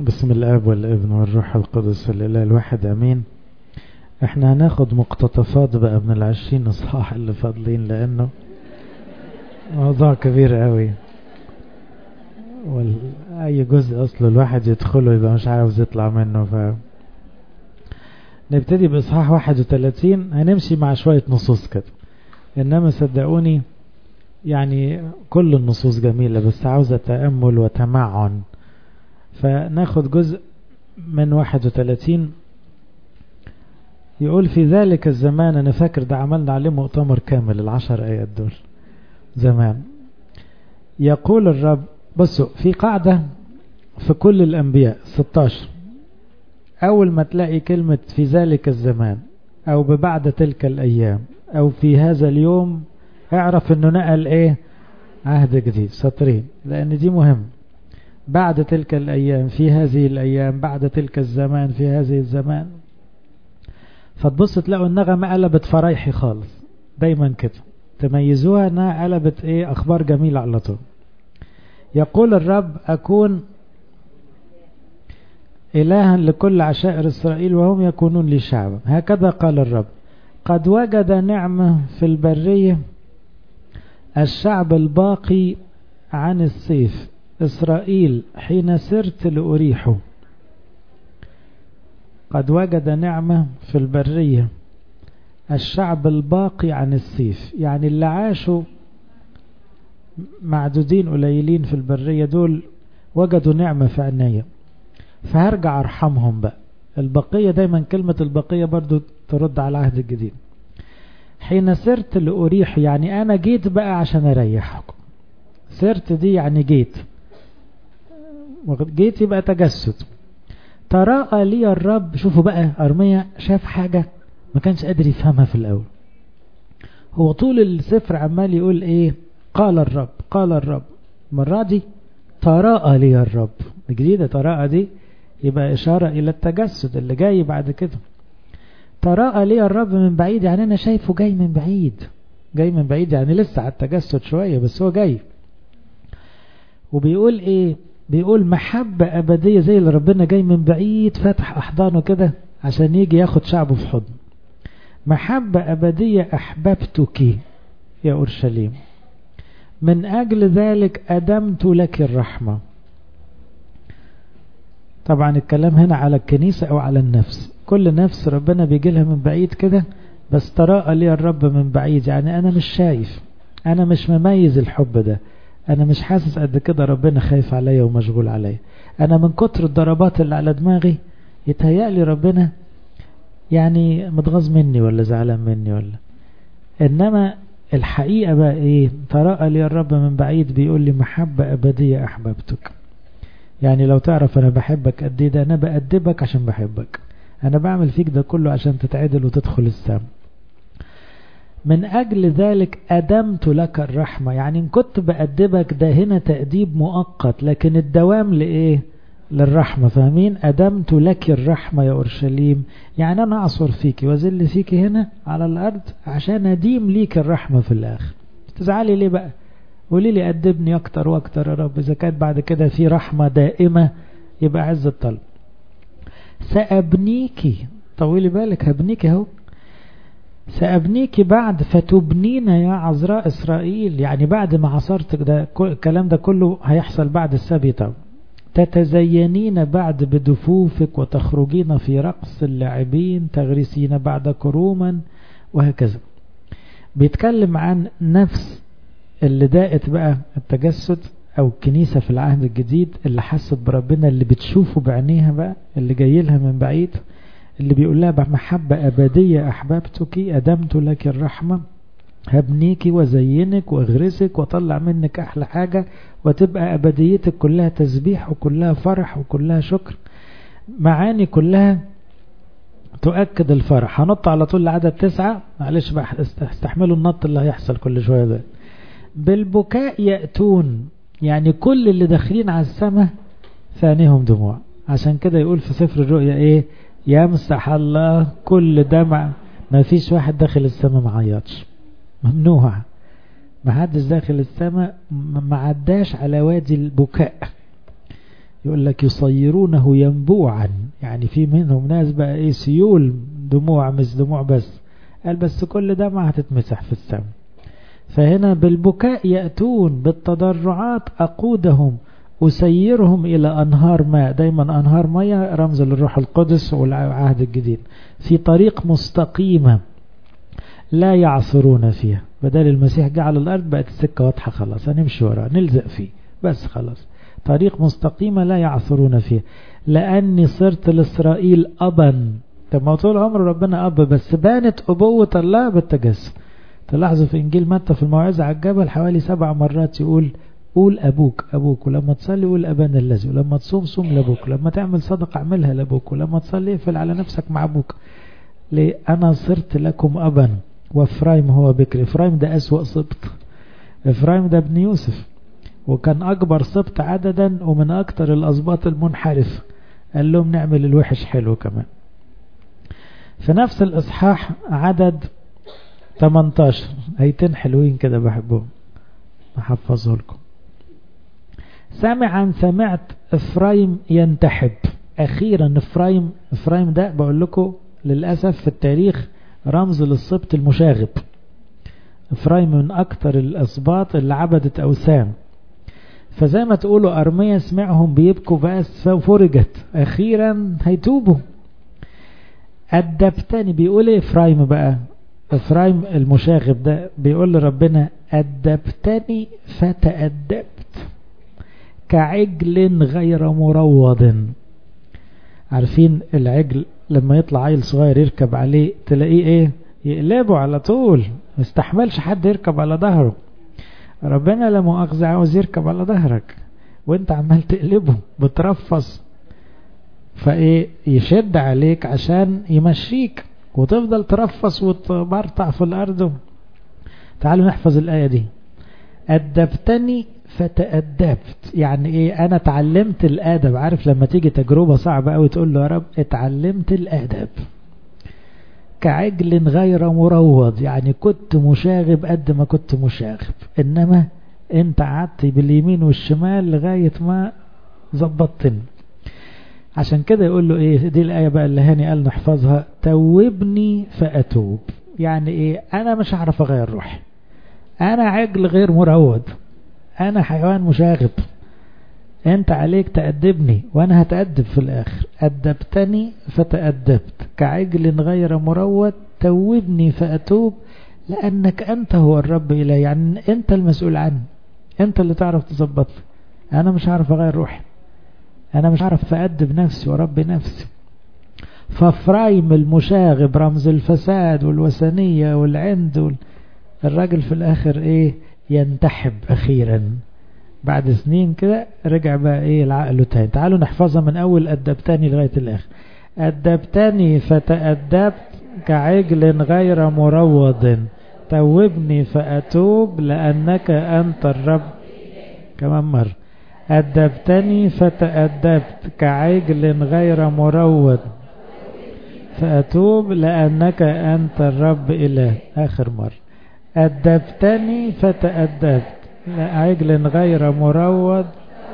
بسم الاب والابن والروح القدس الاله الواحد امين احنا هناخد مقتطفات بقى من العشرين اصحاح اللي فاضلين لانه موضوع كبير قوي واي جزء اصله الواحد يدخله يبقى مش عاوز يطلع منه ف نبتدي باصحاح 31 هنمشي مع شوية نصوص كده انما صدقوني يعني كل النصوص جميلة بس عاوزة تأمل وتمعن فناخد جزء من 31 يقول في ذلك الزمان انا فاكر ده عملنا عليه مؤتمر كامل العشر ايات دول زمان يقول الرب بصوا في قاعدة في كل الانبياء 16 اول ما تلاقي كلمة في ذلك الزمان او ببعد تلك الايام او في هذا اليوم اعرف انه نقل ايه عهد جديد سطرين لان دي مهم بعد تلك الايام في هذه الايام بعد تلك الزمان في هذه الزمان فتبص تلاقوا النغمة قلبت فرايحي خالص دايما كده تميزوها انها قلبت ايه اخبار جميلة على طول يقول الرب اكون الها لكل عشائر اسرائيل وهم يكونون لي شعبا هكذا قال الرب قد وجد نعمة في البرية الشعب الباقي عن السيف إسرائيل حين سرت لأريحه قد وجد نعمة في البرية الشعب الباقي عن السيف يعني اللي عاشوا معدودين قليلين في البرية دول وجدوا نعمة في عناية فهرجع أرحمهم بقى البقية دايما كلمة البقية برضو ترد على العهد الجديد حين سرت لأريح يعني أنا جيت بقى عشان أريحكم سرت دي يعني جيت جيت يبقى تجسد تراءى لي الرب شوفوا بقى أرمية شاف حاجة ما كانش قادر يفهمها في الأول هو طول السفر عمال يقول إيه قال الرب قال الرب المرة دي تراءى لي الرب جديدة تراءى دي يبقى إشارة إلى التجسد اللي جاي بعد كده تراءى لي الرب من بعيد يعني أنا شايفه جاي من بعيد جاي من بعيد يعني لسه على التجسد شوية بس هو جاي وبيقول إيه بيقول محبة أبدية زي اللي ربنا جاي من بعيد فاتح أحضانه كده عشان يجي ياخد شعبه في حضن محبة أبدية أحببتك يا أورشليم من أجل ذلك أدمت لك الرحمة طبعا الكلام هنا على الكنيسة أو على النفس كل نفس ربنا بيجي لها من بعيد كده بس تراءى لي الرب من بعيد يعني أنا مش شايف أنا مش مميز الحب ده أنا مش حاسس قد كده ربنا خايف عليا ومشغول عليا أنا من كتر الضربات اللي على دماغي يتهيألي ربنا يعني متغاظ مني ولا زعلان مني ولا إنما الحقيقة بقى إيه تراءى لي الرب من بعيد بيقول لي محبة أبدية أحببتك يعني لو تعرف أنا بحبك قد إيه ده أنا بأدبك عشان بحبك أنا بعمل فيك ده كله عشان تتعدل وتدخل السام من أجل ذلك أدمت لك الرحمة يعني إن كنت بأدبك ده هنا تأديب مؤقت لكن الدوام لإيه للرحمة فاهمين أدمت لك الرحمة يا أورشليم يعني أنا أعصر فيك وأزل فيك هنا على الأرض عشان أديم ليك الرحمة في الآخر تزعلي ليه بقى قولي لي أدبني أكتر وأكتر يا رب إذا كانت بعد كده في رحمة دائمة يبقى عز الطلب سأبنيكي طولي بالك هبنيكي اهو سأبنيك بعد فتبنين يا عذراء إسرائيل يعني بعد ما عصرتك ده الكلام ده كله هيحصل بعد السبي طب تتزينين بعد بدفوفك وتخرجين في رقص اللاعبين تغرسين بعد كروما وهكذا بيتكلم عن نفس اللي داقت بقى التجسد او الكنيسة في العهد الجديد اللي حست بربنا اللي بتشوفه بعينيها بقى اللي جاي لها من بعيد اللي بيقول لها بمحبة أبدية أحببتك أدمت لك الرحمة هبنيك وزينك واغرسك واطلع منك أحلى حاجة وتبقى أبديتك كلها تسبيح وكلها فرح وكلها شكر معاني كلها تؤكد الفرح هنط على طول لعدد تسعة معلش بقى استحملوا النط اللي هيحصل كل شوية ده بالبكاء يأتون يعني كل اللي داخلين على السماء ثانيهم دموع عشان كده يقول في سفر الرؤيا ايه يمسح الله كل دمع ما فيش واحد داخل السماء ما عيطش ممنوع ما حدش داخل السماء ما عداش على وادي البكاء يقول لك يصيرونه ينبوعا يعني في منهم ناس بقى ايه سيول دموع مش دموع بس قال بس كل ده ما هتتمسح في السماء فهنا بالبكاء يأتون بالتضرعات أقودهم أسيرهم إلى أنهار ماء دايما أنهار ماء رمز للروح القدس والعهد الجديد في طريق مستقيمة لا يعصرون فيها بدل المسيح جعل الأرض بقت السكة واضحة خلاص هنمشي وراه نلزق فيه بس خلاص طريق مستقيمة لا يعثرون فيها لأني صرت لإسرائيل أبا طب ما طول عمر ربنا أب بس بانت أبوة الله بالتجسد تلاحظوا في إنجيل متى في الموعظة على الجبل حوالي سبع مرات يقول قول أبوك أبوك ولما تصلي قول أبانا الذي ولما تصوم صوم لأبوك ولما تعمل صدقة اعملها لأبوك ولما تصلي اقفل على نفسك مع أبوك ليه أنا صرت لكم أبا وإفرايم هو بكر إفرايم ده أسوأ سبط إفرايم ده ابن يوسف وكان أكبر سبط عددا ومن أكتر الأسباط المنحرف قال لهم نعمل الوحش حلو كمان في نفس الإصحاح عدد 18 ايتين حلوين كده بحبهم احفظه لكم سامعا سمعت افرايم ينتحب اخيرا افرايم افرايم ده بقول لكم للاسف في التاريخ رمز للسبط المشاغب افرايم من اكتر الاسباط اللي عبدت اوثان فزي ما تقولوا ارميا سمعهم بيبكوا بس فرجت اخيرا هيتوبوا أدبتني بيقول ايه افرايم بقى افرايم المشاغب ده بيقول لربنا أدبتني فتأدبت كعجل غير مروض عارفين العجل لما يطلع عيل صغير يركب عليه تلاقيه ايه يقلبه على طول ما يستحملش حد يركب على ظهره ربنا لا مؤاخذة عاوز يركب على ظهرك وانت عمال تقلبه بترفص فايه يشد عليك عشان يمشيك وتفضل ترفص وتبرطع في الارض تعالوا نحفظ الايه دي أدبتني فتأدبت يعني ايه انا اتعلمت الادب عارف لما تيجي تجربة صعبة قوي تقول له يا رب اتعلمت الادب كعجل غير مروض يعني كنت مشاغب قد ما كنت مشاغب انما انت قعدت باليمين والشمال لغاية ما ظبطتني عشان كده يقول له ايه دي الآية بقى اللي هاني قال نحفظها توبني فأتوب يعني ايه انا مش هعرف اغير روحي انا عجل غير مروض انا حيوان مشاغب انت عليك تأدبني وانا هتأدب في الاخر أدبتني فتأدبت كعجل غير مروض توبني فأتوب لأنك أنت هو الرب إلهي يعني أنت المسؤول عني أنت اللي تعرف تظبطني أنا مش عارف أغير روحي أنا مش عارف أأدب نفسي وربي نفسي ففرايم المشاغب رمز الفساد والوثنية والعند وال... الراجل في الآخر إيه ينتحب أخيرا بعد سنين كده رجع بقى إيه العقل تاني تعالوا نحفظها من أول أدبتني لغاية الآخر أدبتني فتأدبت كعجل غير مروض توبني فأتوب لأنك أنت الرب كمان مرة أدبتني فتأدبت كعجل غير مروض فأتوب لأنك أنت الرب إله آخر مرة أدبتني فتأدبت عجل غير مروض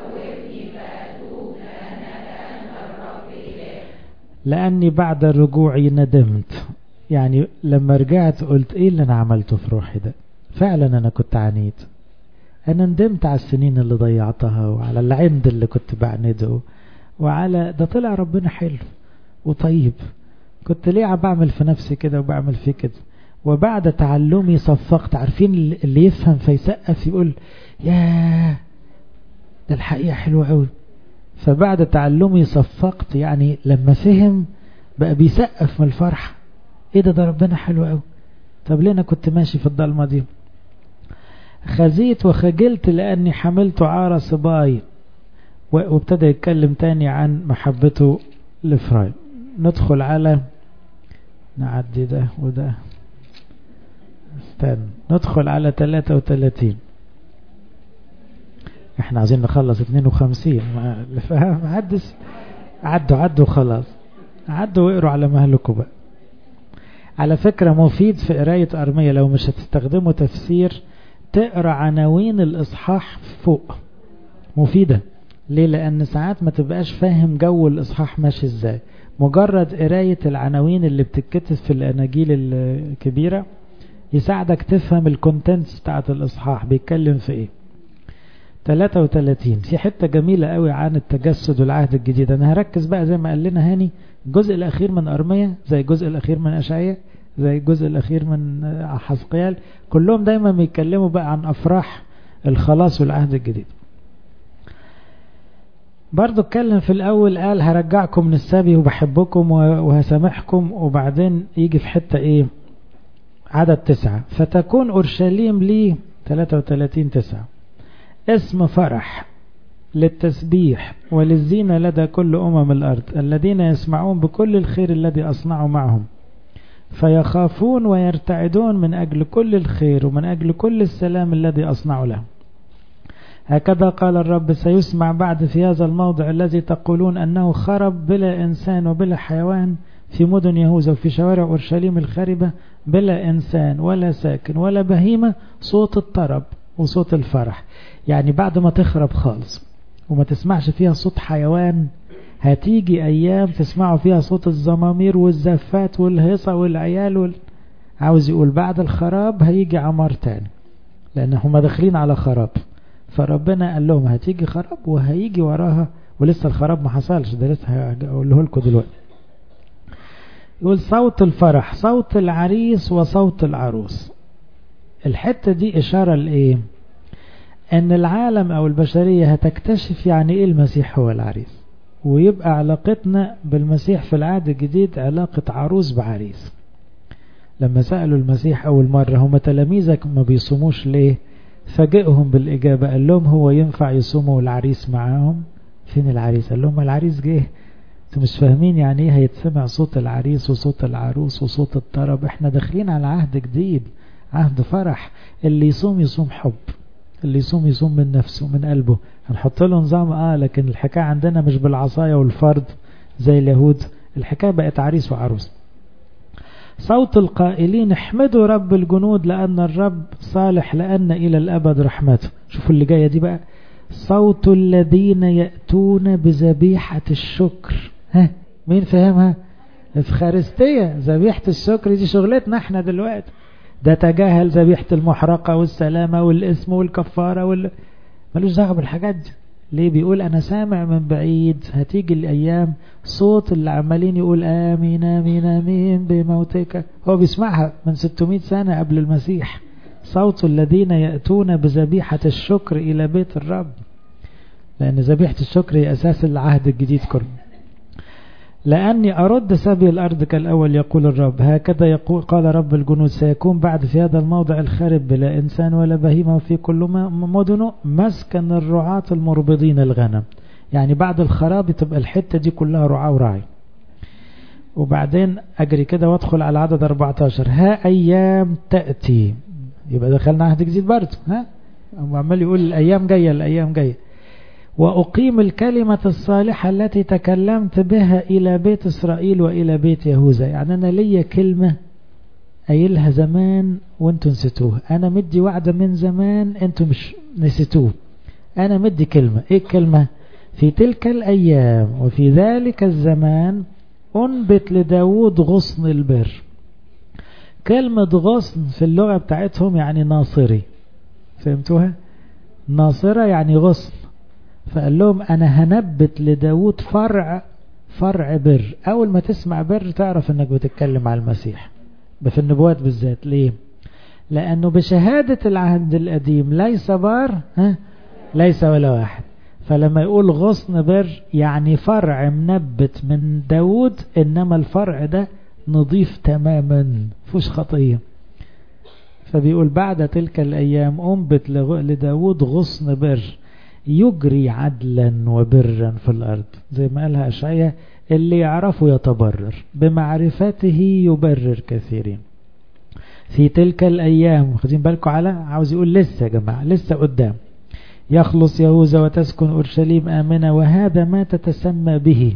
لأني بعد رجوعي ندمت يعني لما رجعت قلت إيه اللي أنا عملته في روحي ده فعلا أنا كنت عنيد أنا ندمت على السنين اللي ضيعتها وعلى العند اللي كنت بعنده وعلى ده طلع ربنا حلو وطيب كنت ليه بعمل في نفسي كده وبعمل فيه كده وبعد تعلمي صفقت عارفين اللي يفهم فيسقف يقول يا ده الحقيقة حلوة قوي فبعد تعلمي صفقت يعني لما فهم بقى بيسقف من الفرحة ايه ده ده ربنا حلو قوي طب ليه انا كنت ماشي في الضلمة دي خزيت وخجلت لاني حملت عار صباي وابتدى يتكلم تاني عن محبته لفرايم ندخل على نعدي ده وده استنى ندخل على 33 احنا عايزين نخلص 52 ما اللي فاهم عدس عدوا عدوا خلاص عدوا واقروا على مهلكم بقى على فكرة مفيد في قراية أرمية لو مش هتستخدموا تفسير تقرا عناوين الإصحاح فوق مفيدة ليه لأن ساعات ما تبقاش فاهم جو الإصحاح ماشي إزاي مجرد قراية العناوين اللي بتتكتب في الأناجيل الكبيرة يساعدك تفهم الكونتنتس بتاعت الإصحاح بيتكلم في إيه 33 في حتة جميلة قوي عن التجسد والعهد الجديد أنا هركز بقى زي ما قال لنا هاني الجزء الأخير من أرمية زي الجزء الأخير من أشعية زي الجزء الأخير من حزقيال كلهم دايما بيتكلموا بقى عن أفراح الخلاص والعهد الجديد برضو اتكلم في الأول قال هرجعكم من السبي وبحبكم وهسامحكم وبعدين يجي في حتة إيه عدد تسعة فتكون أورشليم لي 33 تسعة اسم فرح للتسبيح وللزينة لدى كل أمم الأرض الذين يسمعون بكل الخير الذي أصنعه معهم فيخافون ويرتعدون من أجل كل الخير ومن أجل كل السلام الذي أصنع لهم هكذا قال الرب سيسمع بعد في هذا الموضع الذي تقولون أنه خرب بلا إنسان وبلا حيوان في مدن يهوذا وفي شوارع أورشليم الخاربة بلا إنسان ولا ساكن ولا بهيمة صوت الطرب وصوت الفرح يعني بعد ما تخرب خالص وما تسمعش فيها صوت حيوان هتيجي أيام تسمعوا فيها صوت الزمامير والزفات والهيصة والعيال وال... عاوز يقول بعد الخراب هيجي عمار تاني لأن هم داخلين على خراب فربنا قال لهم هتيجي خراب وهيجي وراها ولسه الخراب ما حصلش ده لسه هقوله لكم دلوقتي يقول صوت الفرح صوت العريس وصوت العروس الحتة دي إشارة لإيه أن العالم أو البشرية هتكتشف يعني إيه المسيح هو العريس ويبقى علاقتنا بالمسيح في العهد الجديد علاقة عروس بعريس لما سألوا المسيح أول مرة هم تلاميذك ما بيصوموش ليه فاجئهم بالإجابة قال لهم هو ينفع يصوموا العريس معاهم فين العريس قال لهم العريس جه انتوا مش فاهمين يعني ايه هيتسمع صوت العريس وصوت العروس وصوت الطرب احنا داخلين على عهد جديد عهد فرح اللي يصوم يصوم حب اللي يصوم يصوم من نفسه من قلبه هنحط له نظام اه لكن الحكاية عندنا مش بالعصاية والفرد زي اليهود الحكاية بقت عريس وعروس صوت القائلين احمدوا رب الجنود لأن الرب صالح لأن إلى الأبد رحمته شوفوا اللي جاية دي بقى صوت الذين يأتون بذبيحة الشكر ها مين فهمها افخارستية ذبيحة الشكر دي شغلتنا احنا دلوقتي ده تجاهل ذبيحة المحرقة والسلامة والاسم والكفارة وال... ملوش دعوه بالحاجات دي ليه بيقول انا سامع من بعيد هتيجي الايام صوت اللي عمالين يقول امين امين امين بموتك هو بيسمعها من 600 سنة قبل المسيح صوت الذين يأتون بذبيحة الشكر الى بيت الرب لان ذبيحة الشكر هي اساس العهد الجديد كله لأني أرد سبي الأرض كالأول يقول الرب هكذا يقول قال رب الجنود سيكون بعد في هذا الموضع الخارب بلا إنسان ولا بهيمة وفي كل مدنه مسكن الرعاة المربضين الغنم يعني بعد الخراب تبقى الحتة دي كلها رعاة وراعي وبعدين أجري كده وادخل على عدد 14 ها أيام تأتي يبقى دخلنا عهد جديد برضه ها عمال يقول الأيام جاية الأيام جاية وأقيم الكلمة الصالحة التي تكلمت بها إلى بيت إسرائيل وإلى بيت يهوذا يعني أنا ليا كلمة قايلها زمان وانتم نسيتوها أنا مدي وعدة من زمان انتم مش نسيتوه أنا مدي كلمة إيه الكلمة في تلك الأيام وفي ذلك الزمان أنبت لداود غصن البر كلمة غصن في اللغة بتاعتهم يعني ناصري فهمتوها ناصرة يعني غصن فقال لهم أنا هنبت لداود فرع فرع بر أول ما تسمع بر تعرف أنك بتتكلم على المسيح في النبوات بالذات ليه لأنه بشهادة العهد القديم ليس بار ها ليس ولا واحد فلما يقول غصن بر يعني فرع منبت من داود إنما الفرع ده نظيف تماما فوش خطية فبيقول بعد تلك الأيام أنبت لداود غصن بر يجري عدلا وبرا في الأرض زي ما قالها أشعية اللي يعرفه يتبرر بمعرفته يبرر كثيرين في تلك الأيام خدين بالكم على عاوز يقول لسه يا جماعة لسه قدام يخلص يهوذا وتسكن أورشليم آمنة وهذا ما تتسمى به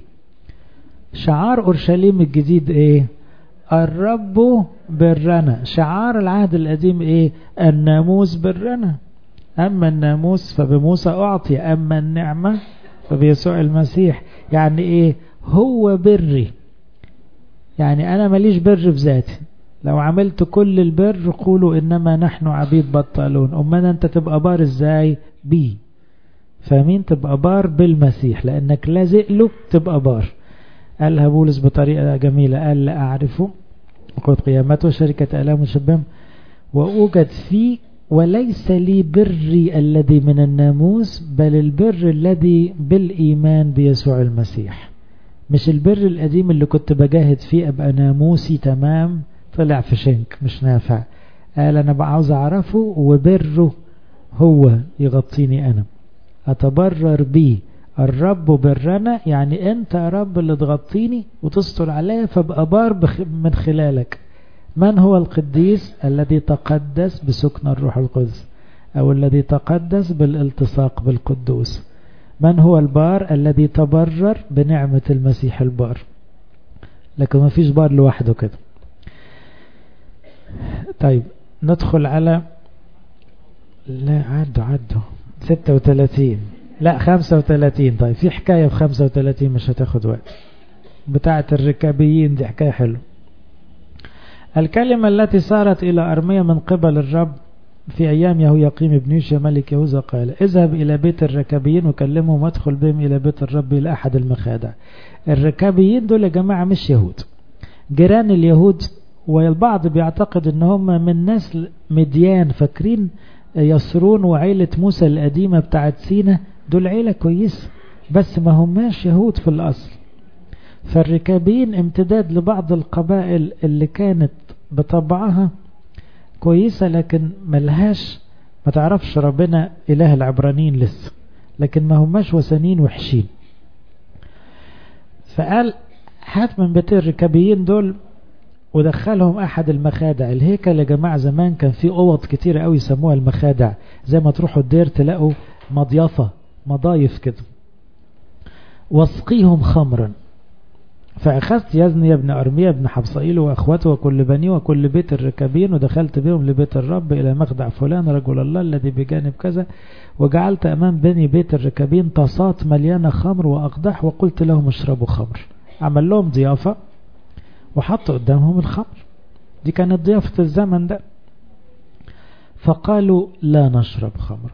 شعار أورشليم الجديد إيه الرب برنا شعار العهد القديم إيه الناموس برنا أما الناموس فبموسى أعطي أما النعمة فبيسوع المسيح يعني ايه هو بري يعني انا ماليش بر في ذاتي لو عملت كل البر قولوا انما نحن عبيد بطالون امال انت تبقى بار ازاي بي فاهمين تبقى بار بالمسيح لانك لازق له تبقى بار قالها بولس بطريقة جميلة قال لا أعرفه وقد قيامته شركة آلام وشبام وأوجد فيه وليس لي بري الذي من الناموس بل البر الذي بالإيمان بيسوع المسيح مش البر القديم اللي كنت بجاهد فيه أبقى ناموسي تمام طلع في شنك مش نافع قال أنا بقى عاوز أعرفه وبره هو يغطيني أنا أتبرر بيه الرب برنا يعني أنت يا رب اللي تغطيني وتستر عليا فابقى بار من خلالك من هو القديس الذي تقدس بسكن الروح القدس أو الذي تقدس بالالتصاق بالقدوس من هو البار الذي تبرر بنعمة المسيح البار لكن ما فيش بار لوحده كده طيب ندخل على لا عدوا عدوا 36 لا 35 طيب في حكاية في 35 مش هتاخد وقت بتاعة الركابيين دي حكاية حلوة الكلمة التي صارت إلى أرمية من قبل الرب في أيام يهوياقيم بن يوشيا ملك يهوذا قال اذهب إلى بيت الركابيين وكلمهم وادخل بهم إلى بيت الرب إلى أحد المخادع الركابيين دول يا جماعة مش يهود جيران اليهود والبعض بيعتقد ان هم من نسل مديان فاكرين يسرون وعيلة موسى القديمة بتاعت سينا دول عيلة كويسة بس ما هماش يهود في الأصل فالركابيين امتداد لبعض القبائل اللي كانت بطبعها كويسة لكن ملهاش ما تعرفش ربنا إله العبرانيين لسه لكن ما هماش وثنين وحشين فقال هات من بيت الركابيين دول ودخلهم أحد المخادع الهيكل يا جماعة زمان كان في أوض كتير قوي يسموها المخادع زي ما تروحوا الدير تلاقوا مضيافة مضايف كده واسقيهم خمرا فأخذت يزني بن أرمية بن حبصائيل وأخوته وكل بني وكل بيت الركابين ودخلت بهم لبيت الرب إلى مخدع فلان رجل الله الذي بجانب كذا وجعلت أمام بني بيت الركابين طاسات مليانة خمر وأقدح وقلت لهم اشربوا خمر عمل لهم ضيافة وحط قدامهم الخمر دي كانت ضيافة الزمن ده فقالوا لا نشرب خمر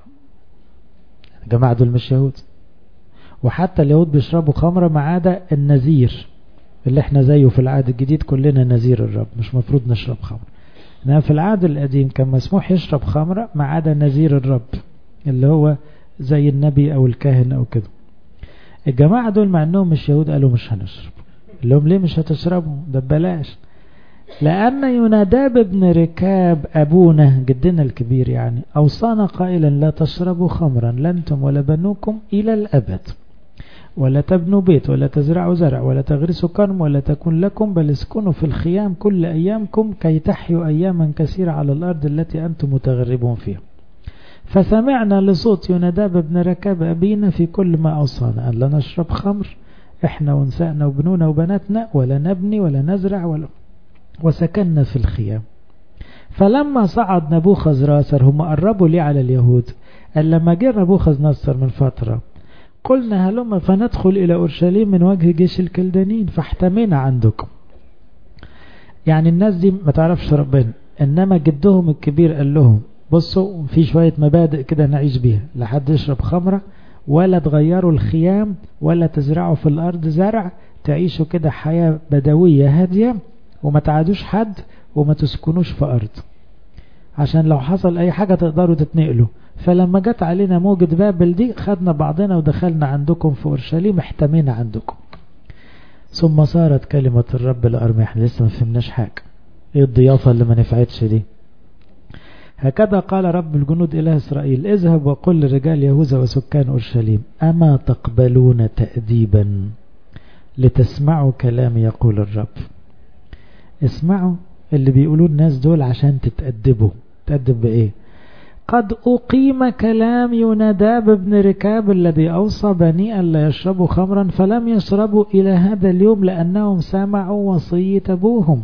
جماعة دول مش يهود وحتى اليهود بيشربوا خمرة ما عدا النذير اللي احنا زيه في العهد الجديد كلنا نذير الرب مش مفروض نشرب خمر انما في العهد القديم كان مسموح يشرب خمرة ما عدا نذير الرب اللي هو زي النبي او الكاهن او كده الجماعة دول مع انهم مش يهود قالوا مش هنشرب قال لهم ليه مش هتشربوا ده ببلاش لأن يناداب ابن ركاب أبونا جدنا الكبير يعني أوصانا قائلا لا تشربوا خمرا لا أنتم ولا بنوكم إلى الأبد ولا تبنوا بيت ولا تزرعوا زرع ولا تغرسوا كرم ولا تكون لكم بل اسكنوا في الخيام كل أيامكم كي تحيوا أياما كثيرة على الأرض التي أنتم متغربون فيها فسمعنا لصوت يناداب ابن ركاب أبينا في كل ما أوصانا أن لا نشرب خمر إحنا ونسائنا وبنونا وبناتنا ولا نبني ولا نزرع ولا وسكننا في الخيام فلما صعد نبوخذ راسر هم قربوا ليه على اليهود قال لما جه نبوخذ نصر من فترة قلنا هلما فندخل إلى أورشليم من وجه جيش الكلدانين فاحتمينا عندكم يعني الناس دي ما تعرفش ربنا إنما جدهم الكبير قال لهم بصوا في شوية مبادئ كده نعيش بيها لا حد يشرب خمرة ولا تغيروا الخيام ولا تزرعوا في الأرض زرع تعيشوا كده حياة بدوية هادية وما تعادوش حد وما تسكنوش في أرض عشان لو حصل أي حاجة تقدروا تتنقلوا فلما جت علينا موجة بابل دي خدنا بعضنا ودخلنا عندكم في أورشليم احتمينا عندكم ثم صارت كلمة الرب لأرمي احنا لسه ما فهمناش حاجة ايه الضيافة اللي ما نفعتش دي هكذا قال رب الجنود إله إسرائيل اذهب وقل لرجال يهوذا وسكان أورشليم أما تقبلون تأديبا لتسمعوا كلام يقول الرب اسمعوا اللي بيقولوا الناس دول عشان تتأدبوا تأدب بإيه قد أقيم كلام يناداب بن ركاب الذي أوصى بني ألا يشربوا خمرا فلم يشربوا إلى هذا اليوم لأنهم سمعوا وصية أبوهم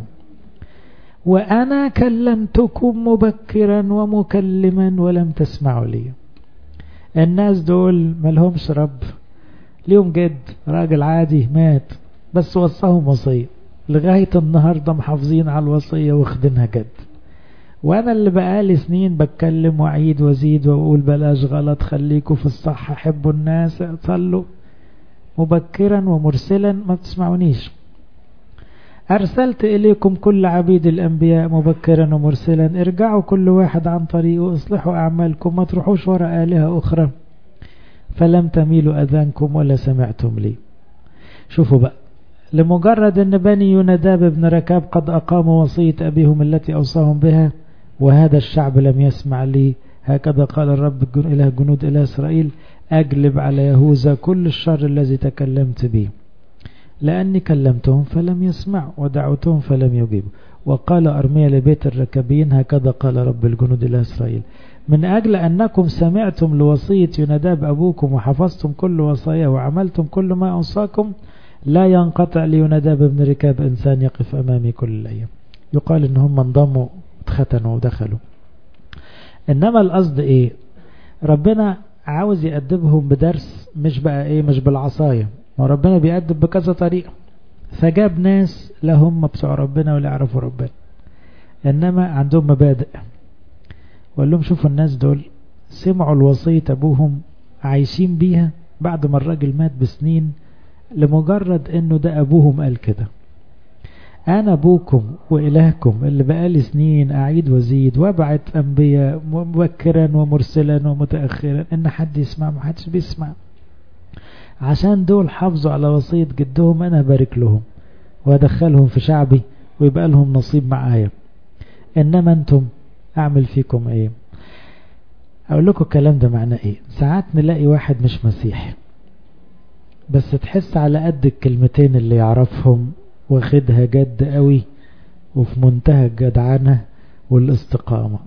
وأنا كلمتكم مبكرا ومكلما ولم تسمعوا لي الناس دول ملهمش رب ليهم جد راجل عادي مات بس وصاهم وصية لغاية النهاردة محافظين على الوصية واخدينها جد وانا اللي بقالي سنين بتكلم واعيد وازيد واقول بلاش غلط خليكوا في الصح حبوا الناس صلوا مبكرا ومرسلا ما بتسمعونيش أرسلت إليكم كل عبيد الأنبياء مبكرا ومرسلا ارجعوا كل واحد عن طريقه اصلحوا أعمالكم ما تروحوش وراء آلهة أخرى فلم تميلوا أذانكم ولا سمعتم لي شوفوا بقى لمجرد أن بني ينداب بن ركاب قد أقاموا وصية أبيهم التي أوصاهم بها وهذا الشعب لم يسمع لي هكذا قال الرب إله جنود إله إسرائيل أجلب على يهوذا كل الشر الذي تكلمت به لأني كلمتهم فلم يسمعوا ودعوتهم فلم يجيبوا وقال أرميا لبيت الركبين هكذا قال رب الجنود إلى إسرائيل من أجل أنكم سمعتم لوصية ينداب أبوكم وحفظتم كل وصاياه وعملتم كل ما أوصاكم لا ينقطع لينداب بن ركاب إنسان يقف أمامي كل الأيام يقال إن هم انضموا اتختنوا ودخلوا إنما القصد إيه ربنا عاوز يأدبهم بدرس مش بقى إيه مش بالعصاية وربنا بيأدب بكذا طريقة فجاب ناس لا هم بتوع ربنا ولا يعرفوا ربنا إنما عندهم مبادئ وقال لهم شوفوا الناس دول سمعوا الوصية أبوهم عايشين بيها بعد ما الراجل مات بسنين لمجرد انه ده ابوهم قال كده انا ابوكم والهكم اللي بقالي سنين اعيد وازيد وابعت انبياء مبكرا ومرسلا ومتاخرا ان حد يسمع ما حدش بيسمع عشان دول حافظوا على وصية جدهم انا بارك لهم وادخلهم في شعبي ويبقى لهم نصيب معايا انما انتم اعمل فيكم ايه اقول لكم الكلام ده معناه ايه ساعات نلاقي واحد مش مسيحي بس تحس على قد الكلمتين اللي يعرفهم واخدها جد قوي وفي منتهى الجدعنة والاستقامة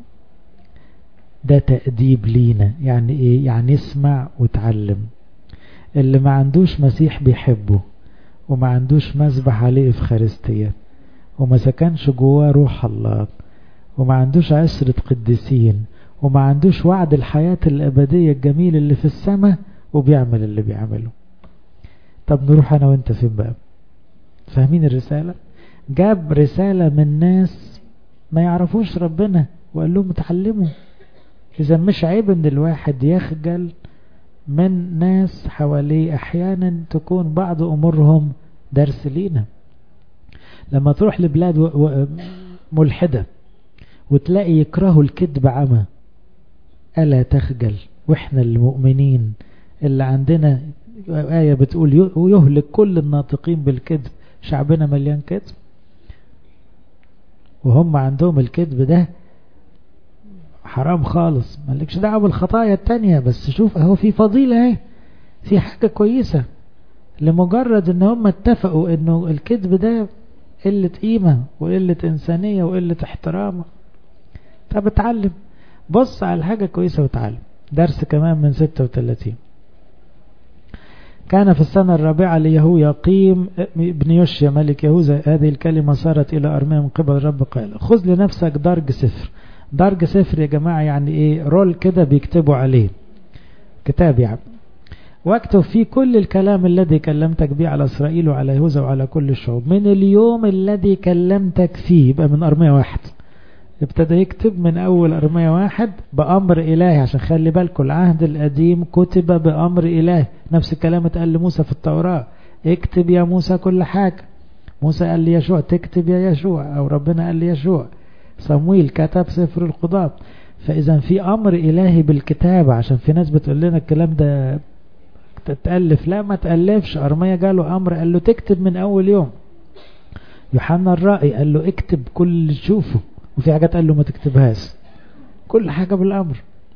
ده تأديب لينا يعني ايه يعني اسمع وتعلم اللي ما عندوش مسيح بيحبه وما عندوش مسبح عليه افخارستية وما سكنش جواه روح الله وما عندوش عشرة قديسين وما عندوش وعد الحياة الأبدية الجميل اللي في السماء وبيعمل اللي بيعمله طب نروح أنا وانت فين بقى فاهمين الرسالة جاب رسالة من ناس ما يعرفوش ربنا وقال لهم اتعلموا إذا مش عيب ان الواحد يخجل من ناس حواليه أحيانا تكون بعض أمورهم درس لينا لما تروح لبلاد ملحدة وتلاقي يكرهوا الكذب عمى ألا تخجل وإحنا المؤمنين اللي عندنا آية بتقول ويهلك كل الناطقين بالكذب شعبنا مليان كذب وهم عندهم الكذب ده حرام خالص مالكش دعوه بالخطايا التانية بس شوف اهو في فضيلة اهي في حاجة كويسة لمجرد ان هم اتفقوا انه الكذب ده قلة قيمة وقلة انسانية وقلة احترام طب اتعلم بص على حاجة كويسة وتعلم درس كمان من 36 كان في السنة الرابعة ليهو يقيم ابن يوشيا ملك يهوذا هذه الكلمة صارت إلى أرميا من قبل الرب قال خذ لنفسك درج سفر درج سفر يا جماعة يعني إيه رول كده بيكتبوا عليه كتاب يعني واكتب فيه كل الكلام الذي كلمتك به على إسرائيل وعلى يهوذا وعلى كل الشعوب من اليوم الذي كلمتك فيه يبقى من أرمية واحد ابتدى يكتب من أول أرمية واحد بأمر إلهي عشان خلي بالكم العهد القديم كتب بأمر إلهي نفس الكلام اتقال لموسى في التوراة اكتب يا موسى كل حاجة موسى قال لي يشوع تكتب يا يشوع أو ربنا قال لي يشوع صمويل كتب سفر القضاء فإذا في أمر إلهي بالكتابة عشان في ناس بتقول لنا الكلام ده تتألف لا ما تألفش أرمية جاله أمر قال له تكتب من أول يوم يوحنا الرائي قال له اكتب كل اللي تشوفه وفي حاجات قال له ما تكتبهاش كل حاجة بالأمر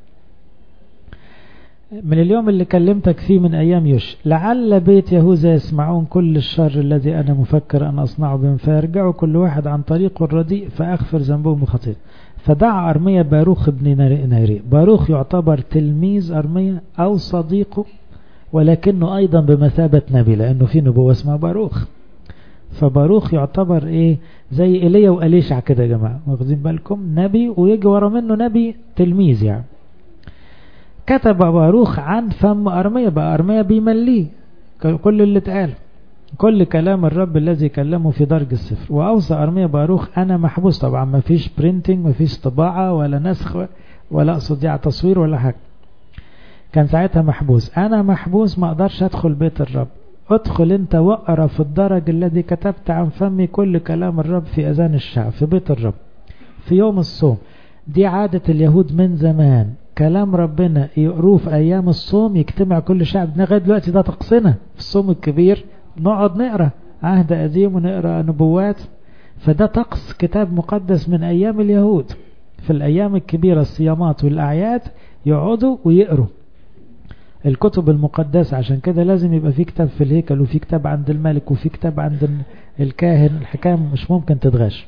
من اليوم اللي كلمتك فيه من أيام يوش لعل بيت يهوذا يسمعون كل الشر الذي أنا مفكر أن أصنعه بهم فيرجعوا كل واحد عن طريقه الرديء فأغفر ذنبهم وخطيئة فدعا أرمية باروخ ابن ناري باروخ يعتبر تلميذ أرمية أو صديقه ولكنه أيضا بمثابة نبي لأنه في نبوة اسمها باروخ فباروخ يعتبر ايه زي ايليا واليشع كده يا جماعه واخدين بالكم نبي ويجي ورا منه نبي تلميذ يعني كتب باروخ عن فم ارميا بقى ارميا بيمليه كل اللي اتقال كل كلام الرب الذي كلمه في درج السفر وأوصى أرميا باروخ أنا محبوس طبعا ما فيش برينتنج ما فيش طباعة ولا نسخ ولا أقصد يعني تصوير ولا حاجة كان ساعتها محبوس أنا محبوس ما أقدرش أدخل بيت الرب ادخل انت واقرا في الدرج الذي كتبت عن فمي كل كلام الرب في أذان الشعب في بيت الرب في يوم الصوم دي عادة اليهود من زمان كلام ربنا يقروه في أيام الصوم يجتمع كل شعب لغاية دلوقتي ده طقسنا في الصوم الكبير نقعد نقرا عهد قديم ونقرا نبوات فده طقس كتاب مقدس من أيام اليهود في الأيام الكبيرة الصيامات والأعياد يقعدوا ويقروا الكتب المقدسة عشان كده لازم يبقى في كتاب في الهيكل وفي كتاب عند الملك وفي كتاب عند الكاهن الحكام مش ممكن تتغش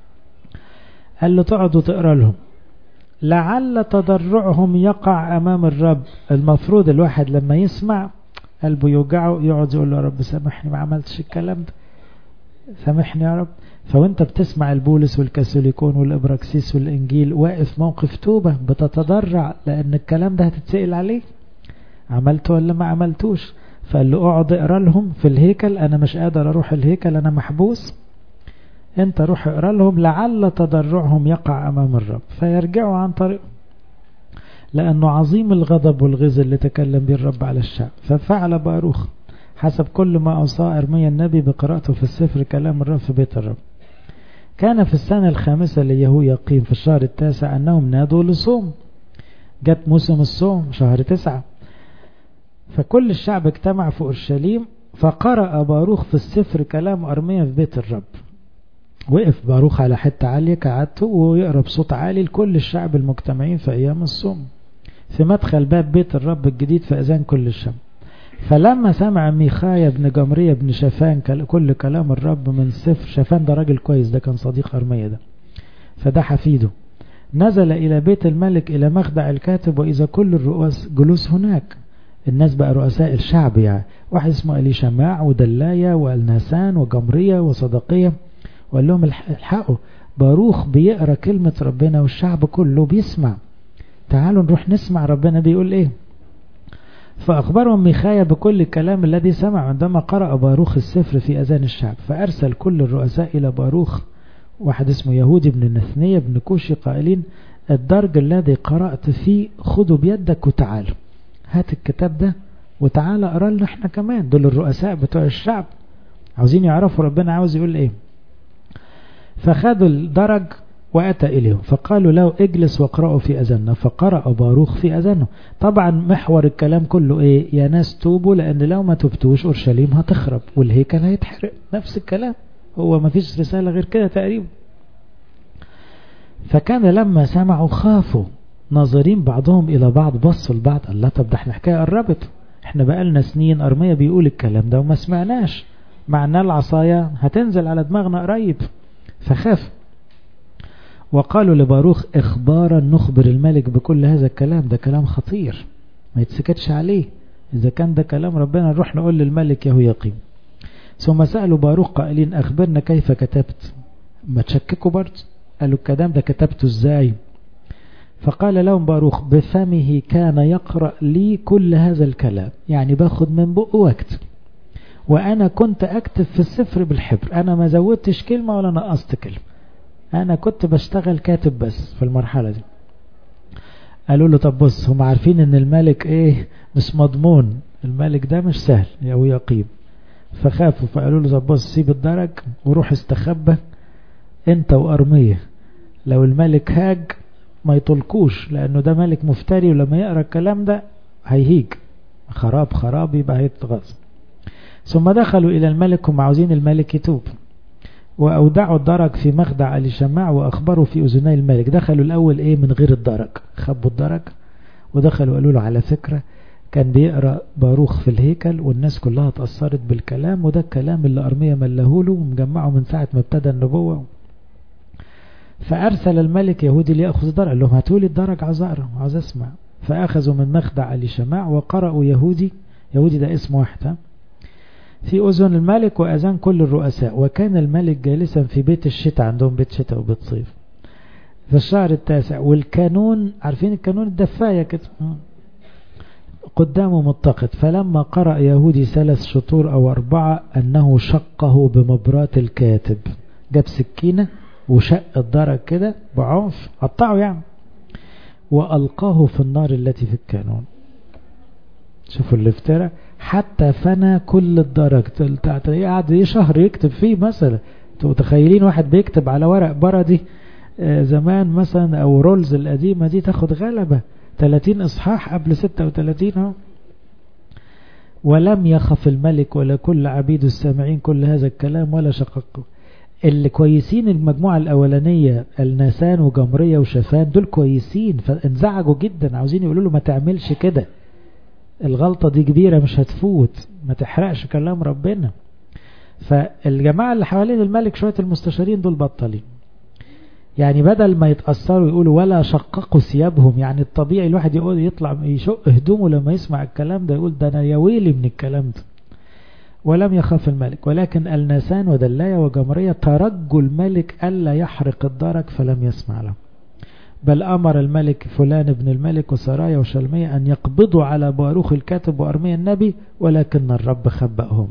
قال له تقعدوا تقرا لهم لعل تضرعهم يقع أمام الرب المفروض الواحد لما يسمع قلبه يوجعه يقعد يقول له يا رب سامحني ما عملتش الكلام ده سامحني يا رب فوانت بتسمع البولس والكاثوليكون والابراكسيس والانجيل واقف موقف توبة بتتضرع لان الكلام ده هتتسأل عليه عملته ولا ما عملتوش فقال له اقعد اقرا لهم في الهيكل انا مش قادر اروح الهيكل انا محبوس انت روح اقرا لهم لعل تضرعهم يقع امام الرب فيرجعوا عن طريقه لانه عظيم الغضب والغز اللي تكلم به الرب على الشعب ففعل باروخ حسب كل ما اوصى ارميا النبي بقراءته في السفر كلام الرب في بيت الرب كان في السنة الخامسة ليهو يقيم في الشهر التاسع أنهم نادوا لصوم جت موسم الصوم شهر تسعة فكل الشعب اجتمع في أورشليم فقرأ باروخ في السفر كلام أرميا في بيت الرب وقف باروخ على حتة عالية كعادته ويقرأ بصوت عالي لكل الشعب المجتمعين في أيام الصوم في مدخل باب بيت الرب الجديد في أذان كل الشعب فلما سمع ميخايا بن جمرية بن شفان كل كلام الرب من السفر شفان ده راجل كويس ده كان صديق أرمية ده فده حفيده نزل إلى بيت الملك إلى مخدع الكاتب وإذا كل الرؤوس جلوس هناك الناس بقى رؤساء الشعب يعني واحد اسمه ألي شماع ودلاية والناسان وجمرية وصدقية وقال لهم الحقوا باروخ بيقرا كلمة ربنا والشعب كله بيسمع تعالوا نروح نسمع ربنا بيقول ايه فأخبرهم ميخايا بكل الكلام الذي سمع عندما قرأ باروخ السفر في أذان الشعب فأرسل كل الرؤساء إلى باروخ واحد اسمه يهودي بن نثنية بن كوشي قائلين الدرج الذي قرأت فيه خذوا بيدك وتعالوا هات الكتاب ده وتعالى اقرا لنا احنا كمان دول الرؤساء بتوع الشعب عاوزين يعرفوا ربنا عاوز يقول ايه فخدوا الدرج وأتى إليهم فقالوا له اجلس واقرأوا في أذاننا فقرأ باروخ في أذانه طبعا محور الكلام كله إيه يا ناس توبوا لأن لو ما تبتوش أورشليم هتخرب والهيكل هيتحرق نفس الكلام هو ما فيش رسالة غير كده تقريبا فكان لما سمعوا خافوا ناظرين بعضهم إلى بعض بصوا لبعض الله طب ده احنا حكاية قربت احنا بقالنا سنين أرمية بيقول الكلام ده وما سمعناش معناه العصاية هتنزل على دماغنا قريب فخاف وقالوا لباروخ اخبارا نخبر الملك بكل هذا الكلام ده كلام خطير ما يتسكتش عليه إذا كان ده كلام ربنا نروح نقول للملك يهو يقيم ثم سألوا باروخ قائلين أخبرنا كيف كتبت ما تشككوا برضه قالوا الكلام ده كتبته ازاي فقال لهم باروخ بفمه كان يقرأ لي كل هذا الكلام يعني باخد من بقه واكتب وأنا كنت أكتب في السفر بالحبر أنا ما زودتش كلمة ولا نقصت كلمة أنا كنت بشتغل كاتب بس في المرحلة دي قالوا له طب بص هم عارفين ان الملك ايه مش مضمون الملك ده مش سهل او يقيم فخافوا فقالوا له طب بص سيب الدرج وروح استخبى انت وارمية لو الملك هاج ما يطلقوش لانه ده ملك مفتري ولما يقرا الكلام ده هيهيج خراب خراب يبقى هيتغاظ ثم دخلوا الى الملك هم عاوزين الملك يتوب وأودعوا الدرج في مخدع ألي شماع وأخبروا في أذني الملك دخلوا الأول إيه من غير الدرج خبوا الدرج ودخلوا قالوا له على فكرة كان بيقرأ باروخ في الهيكل والناس كلها اتأثرت بالكلام وده الكلام اللي أرمية ملهوله ومجمعه من ساعة ما ابتدى النبوة فأرسل الملك يهودي ليأخذ الدرج قال لهم هاتوا لي الدرج عاوز أقرأ عاوز أسمع فأخذوا من مخدع ألي شماع وقرأوا يهودي يهودي ده اسم واحد ها في أذن الملك وأذان كل الرؤساء وكان الملك جالسا في بيت الشتاء عندهم بيت شتاء وبيت صيف في الشهر التاسع والكانون عارفين الكانون الدفاية كده قدامه متقد فلما قرأ يهودي ثلاث شطور أو أربعة أنه شقه بمبرات الكاتب جاب سكينة وشق الدرج كده بعنف قطعه يعني وألقاه في النار التي في الكانون شوفوا الافتراء حتى فنى كل الدرج قعد ايه شهر يكتب فيه مثلا انتوا متخيلين واحد بيكتب على ورق بردي زمان مثلا او رولز القديمة دي تاخد غلبة 30 اصحاح قبل 36 اهو ولم يخف الملك ولا كل عبيد السامعين كل هذا الكلام ولا شققه اللي كويسين المجموعة الأولانية الناسان وجمرية وشفان دول كويسين فانزعجوا جدا عاوزين يقولوا له ما تعملش كده الغلطة دي كبيرة مش هتفوت ما تحرقش كلام ربنا فالجماعة اللي حوالين الملك شوية المستشارين دول بطلين يعني بدل ما يتأثروا يقولوا ولا شققوا ثيابهم يعني الطبيعي الواحد يقول يطلع يشق هدومه لما يسمع الكلام ده يقول ده أنا يا ويلي من الكلام ده ولم يخاف الملك ولكن النسان ودلاية وجمرية ترجوا الملك ألا يحرق الدرك فلم يسمع له بل أمر الملك فلان ابن الملك وسرايا وشلمية أن يقبضوا على باروخ الكاتب وأرميا النبي ولكن الرب خبأهم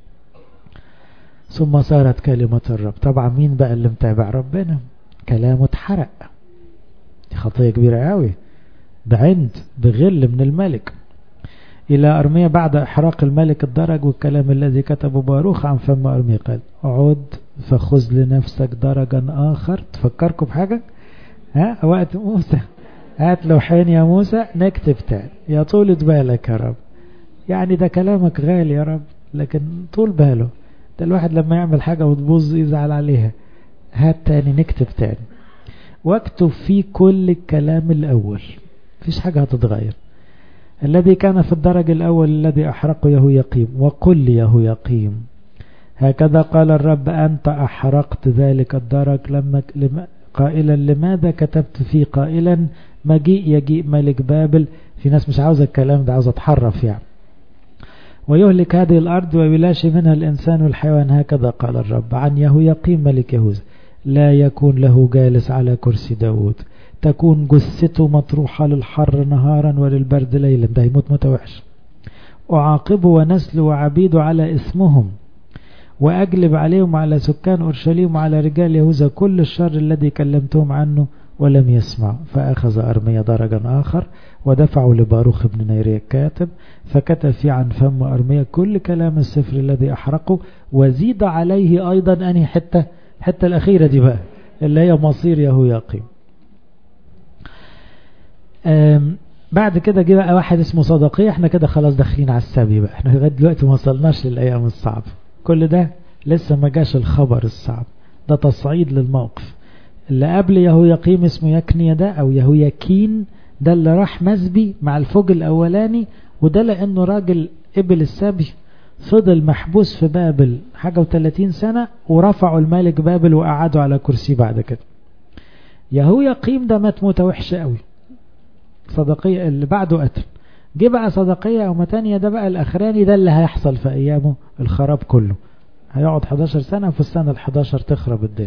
ثم صارت كلمة الرب طبعا مين بقى اللي متابع ربنا كلامه اتحرق دي خطية كبيرة قوي بعند بغل من الملك إلى أرمية بعد إحراق الملك الدرج والكلام الذي كتبه باروخ عن فم أرمية قال عد فخذ لنفسك درجا آخر تفكركم بحاجة ها وقت موسى هات لوحين يا موسى نكتب تاني يا طولة بالك يا رب يعني ده كلامك غالي يا رب لكن طول باله ده الواحد لما يعمل حاجة وتبوظ يزعل عليها هات تاني نكتب تاني واكتب فيه كل الكلام الأول مفيش حاجة هتتغير الذي كان في الدرج الأول الذي أحرقه يهويقيم وقل يهويقيم هكذا قال الرب أنت أحرقت ذلك الدرج لما قائلا لماذا كتبت فيه قائلا مجيء يجيء ملك بابل في ناس مش عاوزة الكلام ده عاوزة تحرف يعني ويهلك هذه الأرض ويلاشي منها الإنسان والحيوان هكذا قال الرب عن يهويقيم ملك يهوذا لا يكون له جالس على كرسي داود تكون جثته مطروحة للحر نهارا وللبرد ليلا ده يموت موت وحش أعاقبه ونسله وعبيده على اسمهم وأجلب عليهم على سكان أورشليم وعلى رجال يهوذا كل الشر الذي كلمتهم عنه ولم يسمعوا فأخذ أرميا درجا آخر ودفعوا لباروخ بن نيريا الكاتب فكتب في عن فم أرميا كل كلام السفر الذي أحرقه وزيد عليه أيضا أنهي حتة حتة الأخيرة دي بقى اللي هي مصير يهوياقيم بعد كده جه بقى واحد اسمه صدقية احنا كده خلاص داخلين على السبي بقى احنا لغايه دلوقتي ما وصلناش للأيام الصعبة كل ده لسه ما جاش الخبر الصعب ده تصعيد للموقف اللي قبل يهوياقيم اسمه يكنيا ده او يهوياكين ده اللي راح مسبي مع الفوج الاولاني وده لانه راجل قبل السبي فضل محبوس في بابل حاجة وثلاثين سنة ورفعوا الملك بابل وقعدوا على كرسي بعد كده يهوياقيم ده مات موتة وحشة قوي صدقية اللي بعده قتل جه بقى صدقية او متانية ده بقى الاخراني ده اللي هيحصل في ايامه الخراب كله هيقعد 11 سنة وفي السنة ال 11 تخرب الدنيا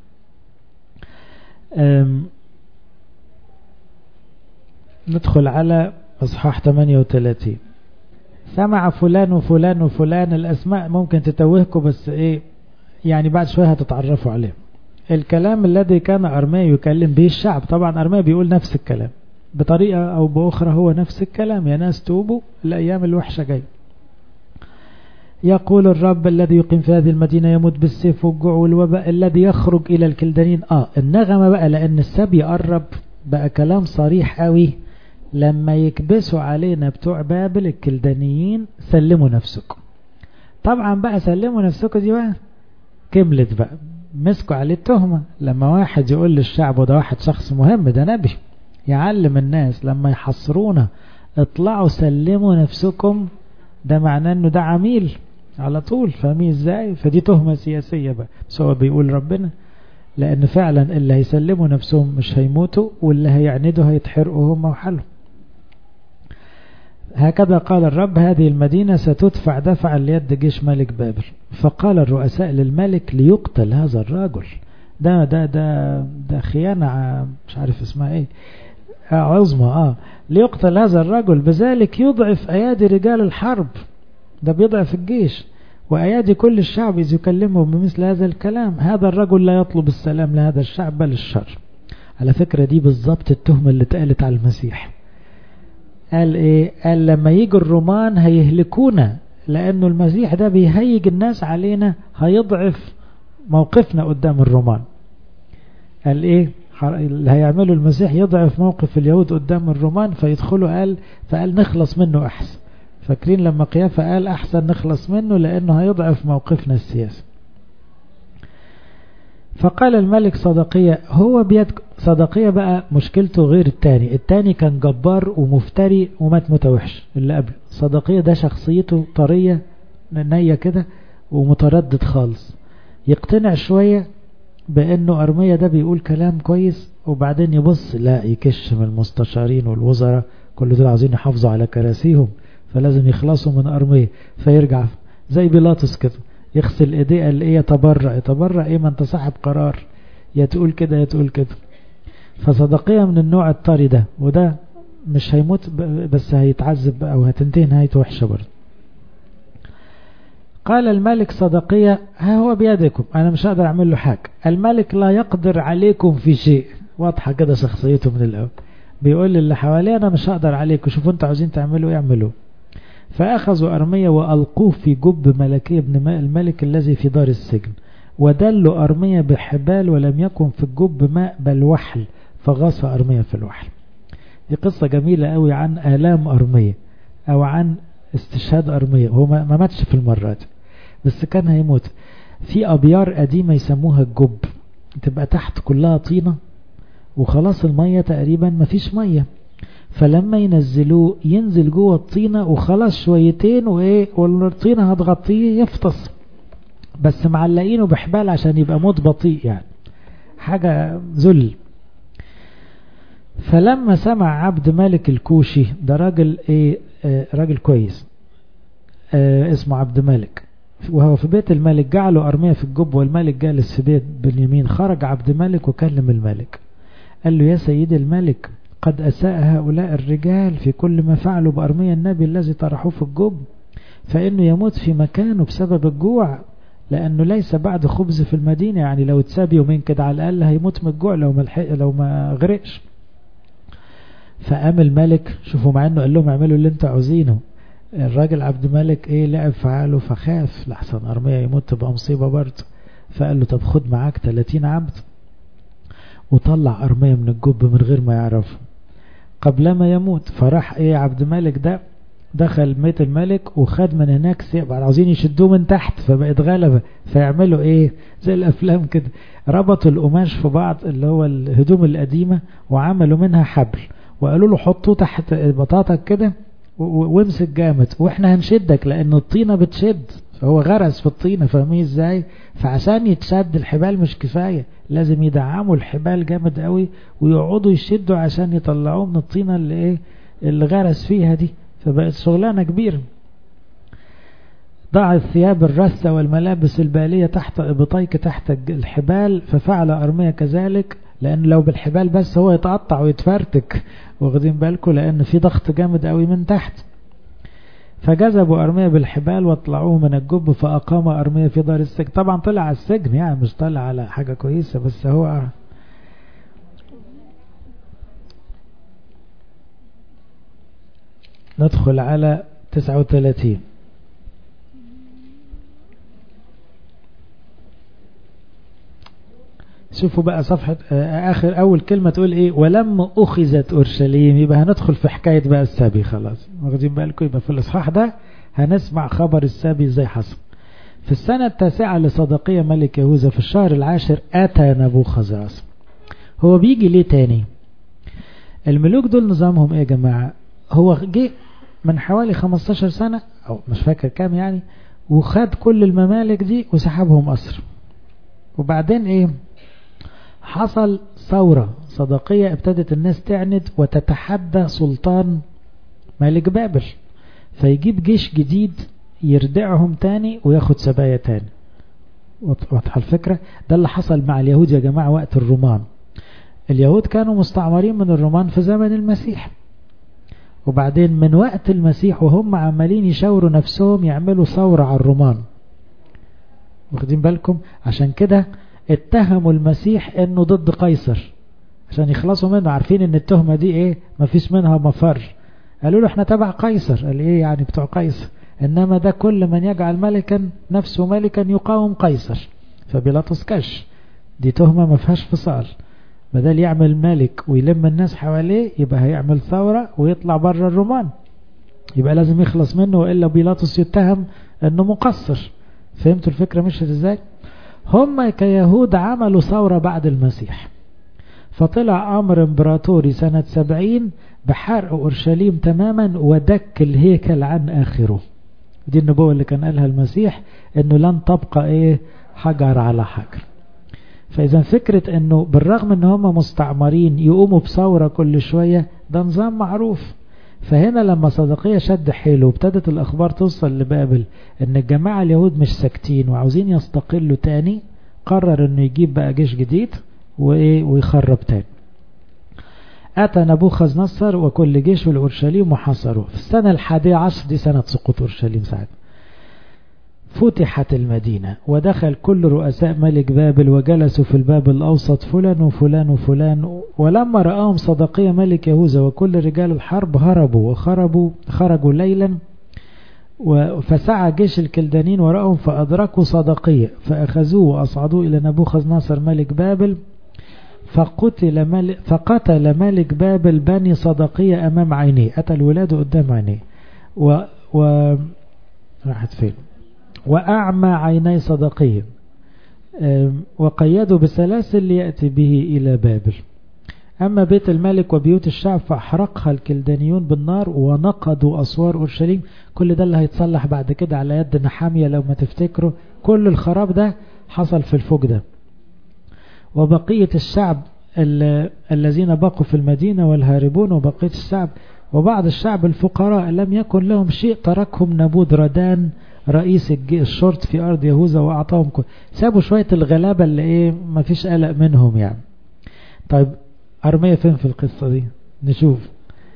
ندخل على اصحاح 38 سمع فلان وفلان وفلان الاسماء ممكن تتوهكم بس ايه يعني بعد شوية هتتعرفوا عليه الكلام الذي كان أرميا يكلم به الشعب طبعا أرميا بيقول نفس الكلام بطريقة أو بأخرى هو نفس الكلام يا ناس توبوا الأيام الوحشة جاي يقول الرب الذي يقيم في هذه المدينة يموت بالسيف والجوع والوباء الذي يخرج إلى الكلدانين آه النغمة بقى لأن السبي قرب بقى كلام صريح قوي لما يكبسوا علينا بتوع بابل الكلدانيين سلموا نفسكم طبعا بقى سلموا نفسكم دي بقى كملت بقى مسكوا عليه التهمة لما واحد يقول للشعب وده واحد شخص مهم ده نبي يعلم الناس لما يحصرونا اطلعوا سلموا نفسكم ده معناه انه ده عميل على طول فاهمين ازاي فدي تهمة سياسية بقى بس هو بيقول ربنا لان فعلا اللي هيسلموا نفسهم مش هيموتوا واللي هيعندوا هيتحرقوا هم وحلهم هكذا قال الرب هذه المدينة ستدفع دفعا ليد جيش ملك بابل فقال الرؤساء للملك ليقتل هذا الرجل ده ده ده ده خيانة مش عارف اسمها ايه عظمى اه ليقتل هذا الرجل بذلك يضعف أيادي رجال الحرب ده بيضعف الجيش وأيادي كل الشعب إذ يكلمهم بمثل هذا الكلام هذا الرجل لا يطلب السلام لهذا الشعب بل الشر على فكرة دي بالظبط التهمة اللي اتقالت على المسيح قال ايه قال لما يجي الرومان هيهلكونا لانه المسيح ده بيهيج الناس علينا هيضعف موقفنا قدام الرومان قال ايه اللي هيعمله المسيح يضعف موقف اليهود قدام الرومان فيدخلوا قال فقال نخلص منه احسن فاكرين لما قيافة قال احسن نخلص منه لانه هيضعف موقفنا السياسي فقال الملك صدقية هو بيد صدقية بقى مشكلته غير التاني التاني كان جبار ومفتري ومات متوحش اللي قبل صدقية ده شخصيته طرية نية كده ومتردد خالص يقتنع شوية بانه ارمية ده بيقول كلام كويس وبعدين يبص لا يكش من المستشارين والوزراء كل دول عايزين يحافظوا على كراسيهم فلازم يخلصوا من ارمية فيرجع زي بيلاطس كده يغسل ايديه قال ايه يتبرع يتبرع ايه ما انت صاحب قرار يا تقول كده يا تقول كده فصدقية من النوع الطري ده وده مش هيموت بس هيتعذب او هتنتهي نهايته وحشة برضه قال الملك صدقية ها هو بيدكم انا مش هقدر اعمل له حاجة الملك لا يقدر عليكم في شيء واضحة كده شخصيته من الاول بيقول للي حواليه انا مش هقدر عليكم شوفوا انتوا عاوزين تعملوا اعملوا فأخذوا أرمية وألقوه في جب ملكي ابن الملك الذي في دار السجن ودلوا أرمية بحبال ولم يكن في الجب ماء بل وحل فغاص أرمية في الوحل دي قصة جميلة قوي عن آلام أرمية أو عن استشهاد أرمية هو ما ماتش في المرة دي بس كان هيموت في أبيار قديمة يسموها الجب تبقى تحت كلها طينة وخلاص المية تقريبا مفيش مية فلما ينزلوه ينزل جوه الطينة وخلاص شويتين وايه والطينة هتغطيه يفطس بس معلقينه بحبال عشان يبقى موت بطيء يعني حاجة ذل فلما سمع عبد مالك الكوشي ده راجل ايه آه راجل كويس آه اسمه عبد مالك وهو في بيت الملك جعله أرمية في الجب والملك جالس في بيت باليمين خرج عبد مالك وكلم الملك قال له يا سيدي الملك قد أساء هؤلاء الرجال في كل ما فعلوا بأرميا النبي الذي طرحوه في الجب فإنه يموت في مكانه بسبب الجوع لأنه ليس بعد خبز في المدينة يعني لو اتساب يومين كده على الأقل هيموت من الجوع لو ما لو ما غرقش فقام الملك شوفوا مع انه قال لهم اعملوا اللي انتوا عاوزينه الراجل عبد الملك ايه لعب في عقله فخاف لحسن ارميا يموت تبقى مصيبه برضه فقال له طب خد معاك 30 عبد وطلع ارميا من الجب من غير ما يعرفه قبل ما يموت فراح ايه عبد الملك ده دخل بيت الملك وخد من هناك سيب عاوزين يشدوه من تحت فبقت غلبة فيعملوا ايه زي الافلام كده ربطوا القماش في بعض اللي هو الهدوم القديمة وعملوا منها حبل وقالوا له حطوه تحت بطاطك كده وامسك جامد واحنا هنشدك لان الطينة بتشد فهو غرس في الطينة فاهمين ازاي فعشان يتشد الحبال مش كفاية لازم يدعموا الحبال جامد قوي ويقعدوا يشدوا عشان يطلعوه من الطينة اللي ايه اللي غرس فيها دي فبقت شغلانة كبيرة ضع الثياب الرثة والملابس البالية تحت إبطيك تحت الحبال ففعل أرمية كذلك لأن لو بالحبال بس هو يتقطع ويتفرتك واخدين بالكم لأن في ضغط جامد قوي من تحت فجذبوا أرمية بالحبال واطلعوه من الجب فأقام أرمية في دار السجن طبعا طلع على السجن يعني مش طلع على حاجة كويسة بس هو ندخل على 39 شوفوا بقى صفحة آخر أول كلمة تقول إيه ولما أخذت أورشليم يبقى هندخل في حكاية بقى السبي خلاص واخدين بالكم يبقى في الإصحاح ده هنسمع خبر السبي إزاي حصل في السنة التاسعة لصدقية ملك يهوذا في الشهر العاشر أتى نبوخذ رأس هو بيجي ليه تاني الملوك دول نظامهم إيه يا جماعة هو جه من حوالي 15 سنة أو مش فاكر كام يعني وخد كل الممالك دي وسحبهم أسر وبعدين إيه حصل ثورة صدقية ابتدت الناس تعند وتتحدى سلطان ملك بابل فيجيب جيش جديد يردعهم تاني وياخد سبايا تاني واضحة الفكرة ده اللي حصل مع اليهود يا جماعة وقت الرومان اليهود كانوا مستعمرين من الرومان في زمن المسيح وبعدين من وقت المسيح وهم عمالين يشاوروا نفسهم يعملوا ثورة على الرومان واخدين بالكم عشان كده اتهموا المسيح انه ضد قيصر عشان يخلصوا منه عارفين ان التهمة دي ايه مفيش منها مفر قالوا له احنا تبع قيصر قال ايه يعني بتوع قيصر انما ده كل من يجعل ملكا نفسه ملكا يقاوم قيصر فبيلاطس كش دي تهمة ما فيهاش فصال بدل يعمل ملك ويلم الناس حواليه يبقى هيعمل ثورة ويطلع بره الرومان يبقى لازم يخلص منه وإلا بيلاطس يتهم انه مقصر فهمتوا الفكرة مشيت ازاي هم كيهود عملوا ثورة بعد المسيح فطلع أمر امبراطوري سنة سبعين بحرق أورشليم تماما ودك الهيكل عن آخره دي النبوة اللي كان قالها المسيح انه لن تبقى ايه حجر على حجر فإذا فكرة أنه بالرغم أن هم مستعمرين يقوموا بثورة كل شوية ده نظام معروف فهنا لما صدقية شد حيله وابتدت الأخبار توصل لبابل أن الجماعة اليهود مش ساكتين وعاوزين يستقلوا تاني قرر أنه يجيب بقى جيش جديد وإيه ويخرب تاني أتى نبوخذ نصر وكل جيش الأورشليم وحصروا في السنة الحادية عشر دي سنة سقوط أورشليم ساعتها فتحت المدينة ودخل كل رؤساء ملك بابل وجلسوا في الباب الأوسط فلان وفلان وفلان ولما رآهم صدقية ملك يهوذا وكل رجال الحرب هربوا وخربوا خرجوا ليلا فسعى جيش الكلدانين وراءهم فأدركوا صدقية فأخذوه وأصعدوه إلى نبوخذ ناصر ملك بابل فقتل ملك فقتل ملك بابل بني صدقية أمام عينيه أتى الولاد قدام عينيه و, و... راحت فين وأعمى عيني صدقية وقيده بسلاسل ليأتي به إلى بابل أما بيت الملك وبيوت الشعب فأحرقها الكلدانيون بالنار ونقضوا أسوار أورشليم كل ده اللي هيتصلح بعد كده على يد نحامية لو ما تفتكروا كل الخراب ده حصل في الفوق ده وبقية الشعب الذين بقوا في المدينة والهاربون وبقية الشعب وبعض الشعب الفقراء لم يكن لهم شيء تركهم نبود ردان رئيس الشرط في أرض يهوذا وأعطاهم كل سابوا شوية الغلابة اللي إيه ما فيش قلق منهم يعني طيب أرمية فين في القصة دي نشوف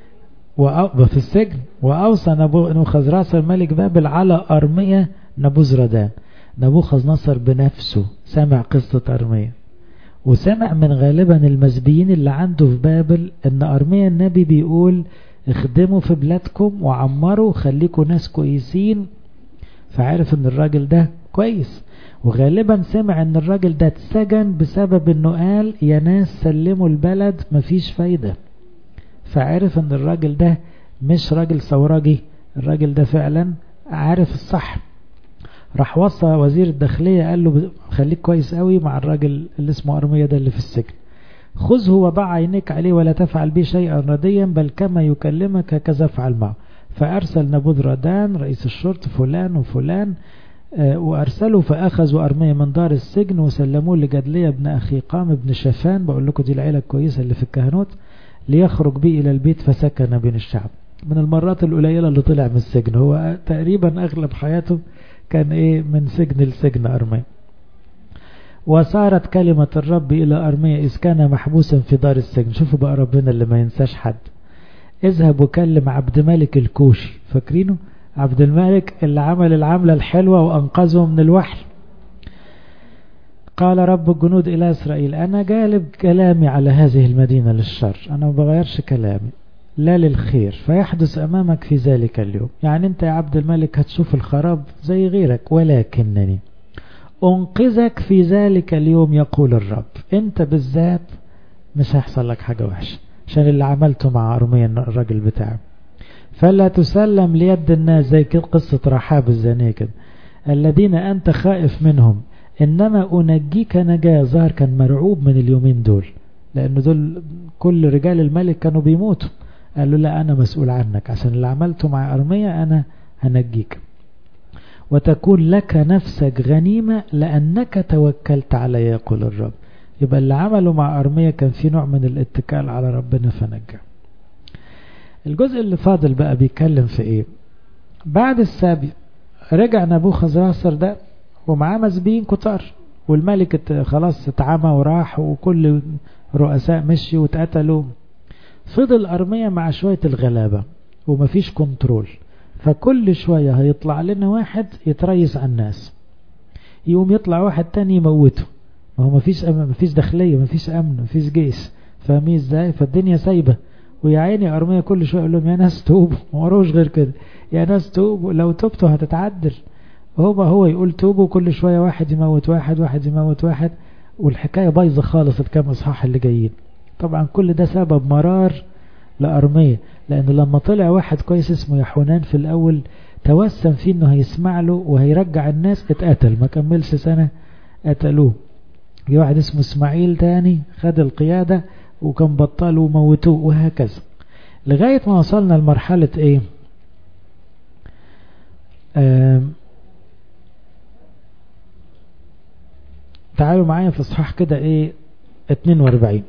وفي السجن وأوصى نبوخذ راس الملك بابل على أرمية نبوز ردان نبوخذ نصر بنفسه سمع قصة أرمية وسمع من غالبا المزبيين اللي عنده في بابل ان أرمية النبي بيقول اخدموا في بلادكم وعمروا خليكوا ناس كويسين فعرف ان الراجل ده كويس وغالبا سمع ان الراجل ده اتسجن بسبب انه قال يا ناس سلموا البلد مفيش فايدة فعرف ان الراجل ده مش راجل ثوراجي الراجل ده فعلا عارف الصح راح وصى وزير الداخلية قال له خليك كويس قوي مع الراجل اللي اسمه أرمية ده اللي في السجن خذه وضع عينيك عليه ولا تفعل به شيئا رديا بل كما يكلمك هكذا افعل معه فأرسل نبوذ ردان رئيس الشرطة فلان وفلان وأرسلوا فأخذوا أرمية من دار السجن وسلموه لجدلية ابن أخي قام ابن شفان بقول لكم دي العيلة الكويسة اللي في الكهنوت ليخرج به إلى البيت فسكن بين الشعب من المرات القليلة اللي طلع من السجن هو تقريبا أغلب حياته كان إيه من سجن لسجن أرمية وصارت كلمة الرب إلى أرمية إذ كان محبوسا في دار السجن شوفوا بقى ربنا اللي ما ينساش حد اذهب وكلم عبد ملك الكوشي فاكرينه عبد الملك اللي عمل العملة الحلوة وأنقذه من الوحل قال رب الجنود إلى إسرائيل أنا جالب كلامي على هذه المدينة للشر أنا ما بغيرش كلامي لا للخير فيحدث أمامك في ذلك اليوم يعني أنت يا عبد الملك هتشوف الخراب زي غيرك ولكنني أنقذك في ذلك اليوم يقول الرب أنت بالذات مش هيحصل لك حاجة وحشة عشان اللي عملته مع أرميا الراجل بتاعه فلا تسلم ليد الناس زي قصة رحاب الزانية كده الذين أنت خائف منهم إنما أنجيك نجاة ظهر كان مرعوب من اليومين دول لأن دول كل رجال الملك كانوا بيموتوا قال له لا أنا مسؤول عنك عشان اللي عملته مع أرمية أنا هنجيك وتكون لك نفسك غنيمة لأنك توكلت علي يقول الرب يبقى اللي عمله مع أرمية كان في نوع من الاتكال على ربنا فنجاه الجزء اللي فاضل بقى بيتكلم في ايه بعد السابي رجع نبوخذ ناصر ده ومعاه مسبيين كتار والملك خلاص اتعمى وراح وكل رؤساء مشي واتقتلوا فضل أرمية مع شوية الغلابة ومفيش كنترول فكل شوية هيطلع لنا واحد يتريس على الناس يقوم يطلع واحد تاني يموته ما هو مفيش أمن مفيش داخلية مفيش أمن مفيش جيش فاهمين ازاي فالدنيا سايبة ويا عيني أرمية كل شوية يقول لهم يا ناس توبوا ما وروش غير كده يا ناس توبوا لو توبتوا هتتعدل هو هو يقول توبوا كل شوية واحد يموت واحد واحد يموت واحد والحكاية بايظة خالص الكام إصحاح اللي جايين طبعا كل ده سبب مرار لأرمية لأن لما طلع واحد كويس اسمه يحونان في الأول توسم فيه انه هيسمع له وهيرجع الناس اتقتل ما كملش سنة قتلوه جه واحد اسمه اسماعيل تاني خد القيادة وكان بطل وموتوه وهكذا لغاية ما وصلنا لمرحلة ايه تعالوا معايا في اصحاح كده ايه 42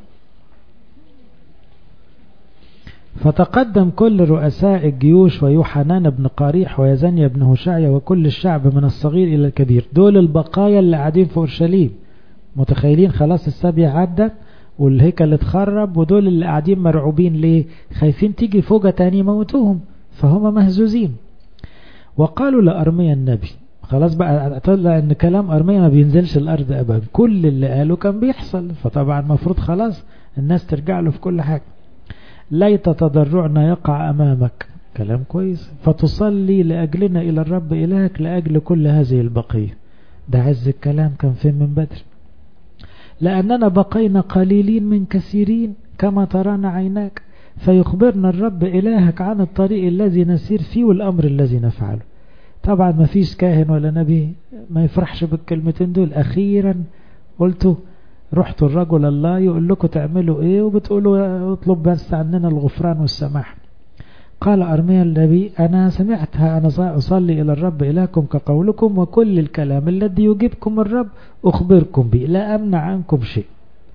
فتقدم كل رؤساء الجيوش ويوحنان بن قاريح ويزنيا بن هشعيا وكل الشعب من الصغير إلى الكبير دول البقايا اللي قاعدين في أورشليم متخيلين خلاص السبي عدى والهيكل اتخرب ودول اللي قاعدين مرعوبين ليه خايفين تيجي فوجة تاني يموتوهم فهم مهزوزين وقالوا لأرميا النبي خلاص بقى طلع ان كلام أرميا ما بينزلش الأرض أبدا كل اللي قاله كان بيحصل فطبعا المفروض خلاص الناس ترجع له في كل حاجة ليت تضرعنا يقع أمامك كلام كويس فتصلي لأجلنا إلى الرب إلهك لأجل كل هذه البقية ده عز الكلام كان فين من بدر لأننا بقينا قليلين من كثيرين كما ترانا عيناك فيخبرنا الرب إلهك عن الطريق الذي نسير فيه والأمر الذي نفعله طبعا ما فيش كاهن ولا نبي ما يفرحش بالكلمتين دول أخيرا قلتوا رحتوا الرجل الله يقول لكم تعملوا ايه وبتقولوا اطلب بس عننا الغفران والسماح قال أرميا النبي أنا سمعتها أنا أصلي إلى الرب إلهكم كقولكم وكل الكلام الذي يجيبكم الرب أخبركم به لا أمنع عنكم شيء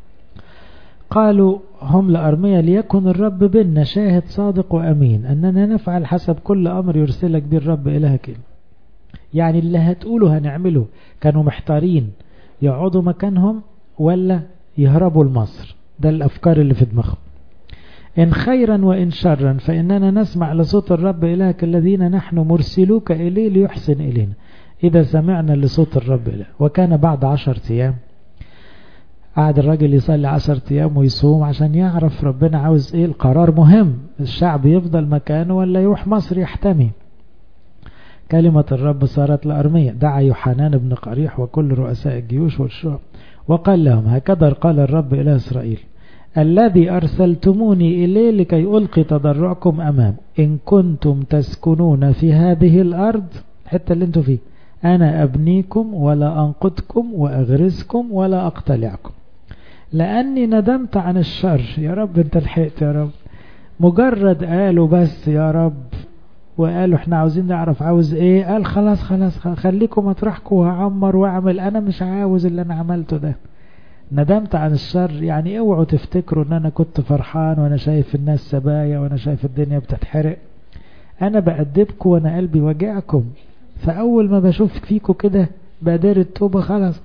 قالوا هم لأرميا ليكن الرب بنا شاهد صادق وأمين أننا نفعل حسب كل أمر يرسلك به الرب إلهك يعني اللي هتقوله هنعمله كانوا محتارين يقعدوا مكانهم ولا يهربوا لمصر ده الأفكار اللي في دماغهم إن خيرا وإن شرا فإننا نسمع لصوت الرب إلهك الذين نحن مرسلوك إليه ليحسن إلينا إذا سمعنا لصوت الرب إله وكان بعد عشر أيام قعد الراجل يصلي عشر أيام ويصوم عشان يعرف ربنا عاوز إيه القرار مهم الشعب يفضل مكانه ولا يروح مصر يحتمي كلمة الرب صارت لأرمية دعا يوحنان بن قريح وكل رؤساء الجيوش والشعب وقال لهم هكذا قال الرب إلى إسرائيل الذي أرسلتموني إليه لكي ألقي تضرعكم أمام إن كنتم تسكنون في هذه الأرض الحتة اللي انتم فيه أنا أبنيكم ولا أنقذكم وأغرسكم ولا أقتلعكم لأني ندمت عن الشر يا رب انت لحقت يا رب مجرد قالوا بس يا رب وقالوا احنا عاوزين نعرف عاوز ايه قال خلاص خلاص خليكم مطرحكم وهعمر واعمل انا مش عاوز اللي انا عملته ده ندمت عن الشر يعني اوعوا تفتكروا ان انا كنت فرحان وانا شايف الناس سبايا وانا شايف الدنيا بتتحرق انا بأدبكم وانا قلبي وجعكم فاول ما بشوف فيكم كده بادر التوبة خلاص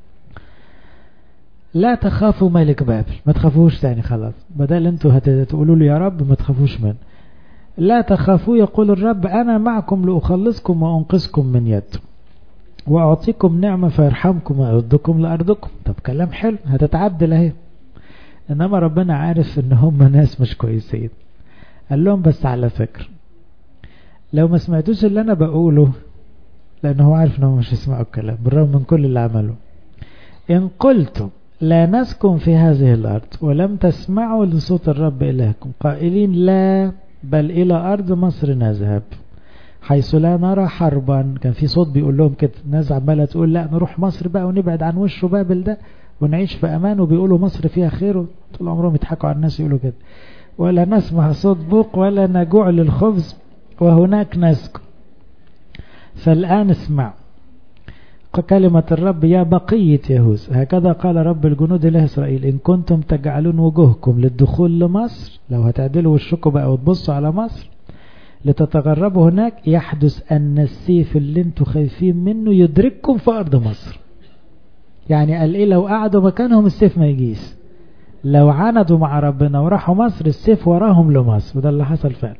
لا تخافوا ملك بابل ما تخافوش تاني خلاص بدل انتوا هتقولوا له يا رب ما تخافوش منه لا تخافوا يقول الرب أنا معكم لأخلصكم وأنقذكم من يد وأعطيكم نعمة فيرحمكم ويردكم لأرضكم طب كلام حلو هتتعدل اهي إنما ربنا عارف إن هم ناس مش كويسين قال لهم بس على فكرة لو ما سمعتوش اللي أنا بقوله لأنه هو عارف إنهم مش يسمعوا الكلام بالرغم من كل اللي عمله إن قلتم لا نسكن في هذه الأرض ولم تسمعوا لصوت الرب إلهكم قائلين لا بل إلى أرض مصر نذهب حيث لا نرى حربا كان في صوت بيقول لهم كده ناس عمالة تقول لا نروح مصر بقى ونبعد عن وشه بابل ده ونعيش في أمان وبيقولوا مصر فيها خير طول عمرهم يضحكوا على الناس يقولوا كده ولا نسمع صوت بوق ولا نجوع للخبز وهناك نسكن فالآن اسمعوا كلمة الرب يا بقية يهوز هكذا قال رب الجنود إله إسرائيل إن كنتم تجعلون وجوهكم للدخول لمصر لو هتعدلوا وشكم بقى وتبصوا على مصر لتتغربوا هناك يحدث أن السيف اللي انتوا خايفين منه يدرككم في أرض مصر يعني قال ايه لو قعدوا مكانهم السيف ما يجيش لو عاندوا مع ربنا وراحوا مصر السيف وراهم لمصر وده اللي حصل فعلا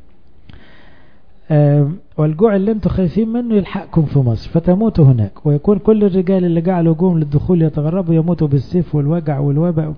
والجوع اللي انتم خايفين منه يلحقكم في مصر فتموتوا هناك ويكون كل الرجال اللي جعلوا جوم للدخول يتغربوا يموتوا بالسيف والوجع والوباء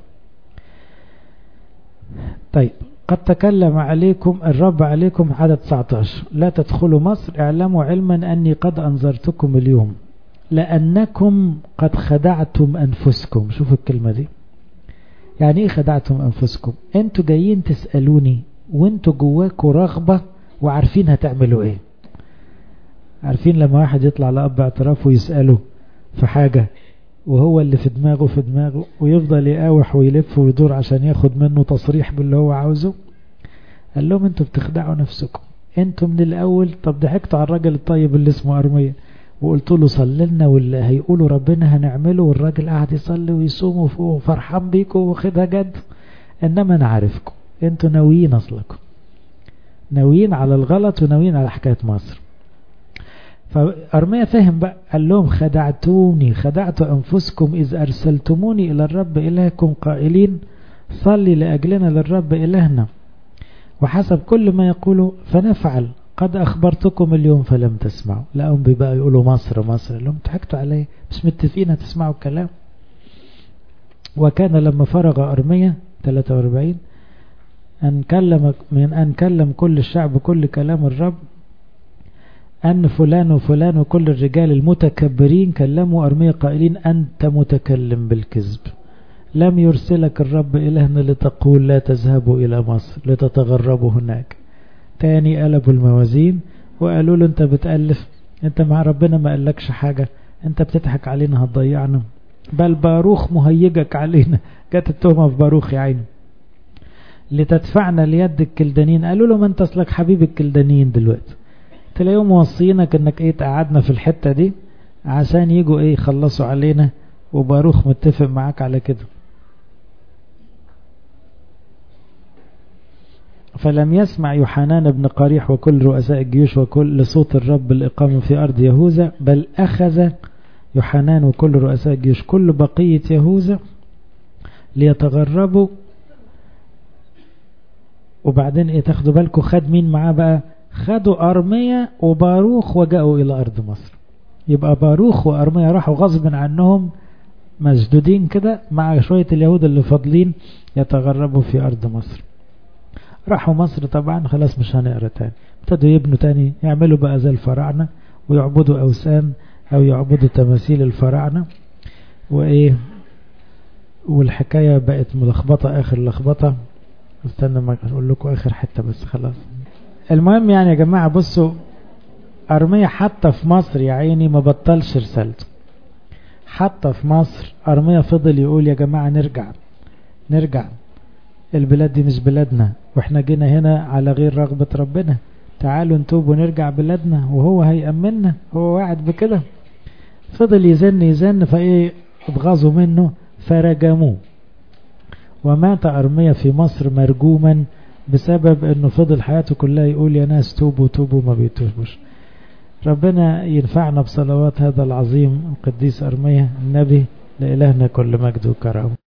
طيب قد تكلم عليكم الرب عليكم عدد 19 لا تدخلوا مصر اعلموا علما أني قد أنذرتكم اليوم لأنكم قد خدعتم أنفسكم شوفوا الكلمة دي يعني ايه خدعتم أنفسكم انتوا جايين تسألوني وانتوا جواكوا رغبة وعارفين هتعملوا ايه عارفين لما واحد يطلع لأب اعتراف ويسأله في حاجة وهو اللي في دماغه في دماغه ويفضل يقاوح ويلف ويدور عشان ياخد منه تصريح باللي هو عاوزه قال لهم انتوا بتخدعوا نفسكم انتوا من الاول طب ضحكتوا على الراجل الطيب اللي اسمه ارمية وقلت له صلي لنا واللي هيقولوا ربنا هنعمله والراجل قاعد يصلي ويصوم وفرحان بيكم واخدها جد انما انا عارفكم انتوا ناويين اصلكم ناويين على الغلط وناويين على حكاية مصر فأرميا فهم بقى قال لهم خدعتوني خدعت أنفسكم إذ أرسلتموني إلى الرب إلهكم قائلين صلي لأجلنا للرب إلهنا وحسب كل ما يقولوا فنفعل قد أخبرتكم اليوم فلم تسمعوا لقوا بقى يقولوا مصر مصر لهم ضحكتوا عليه مش متفقين هتسمعوا الكلام وكان لما فرغ أرميا 43 أن كلم من أن كلم كل الشعب كل كلام الرب أن فلان وفلان وكل الرجال المتكبرين كلموا أرميا قائلين أنت متكلم بالكذب لم يرسلك الرب إلهنا لتقول لا تذهبوا إلى مصر لتتغربوا هناك تاني قلبوا الموازين وقالوا له أنت بتألف أنت مع ربنا ما قالكش حاجة أنت بتضحك علينا هتضيعنا بل باروخ مهيجك علينا جت التهمة في باروخ يا عيني لتدفعنا ليد الكلدانين قالوا له ما انت اصلك حبيب الكلدانيين دلوقتي تلاقيهم موصينك انك ايه تقعدنا في الحتة دي عشان يجوا ايه يخلصوا علينا وباروخ متفق معاك على كده فلم يسمع يوحنان بن قريح وكل رؤساء الجيوش وكل لصوت الرب الإقامة في أرض يهوذا بل أخذ يوحنان وكل رؤساء الجيوش كل بقية يهوذا ليتغربوا وبعدين ايه تاخدوا بالكم خد مين معاه بقى خدوا أرمية وباروخ وجاءوا إلى أرض مصر يبقى باروخ وأرمية راحوا غصب عنهم مسدودين كده مع شوية اليهود اللي فاضلين يتغربوا في أرض مصر راحوا مصر طبعا خلاص مش هنقرا تاني ابتدوا يبنوا تاني يعملوا بقى زي الفراعنة ويعبدوا أوثان أو يعبدوا تماثيل الفراعنة وإيه والحكاية بقت ملخبطة آخر لخبطة استنى ما أقول لكم آخر حتة بس خلاص المهم يعني يا جماعة بصوا أرمية حتى في مصر يا عيني ما بطلش رسالته حتى في مصر أرمية فضل يقول يا جماعة نرجع نرجع البلاد دي مش بلادنا واحنا جينا هنا على غير رغبة ربنا تعالوا نتوب ونرجع بلادنا وهو هيأمننا هو واعد بكده فضل يزن يزن فايه اتغاظوا منه فرجموه ومات أرمية في مصر مرجوما بسبب انه فضل حياته كلها يقول يا ناس توبوا توبوا ما بيتوبوش ربنا ينفعنا بصلوات هذا العظيم القديس أرمية النبي لإلهنا كل مجد وكرم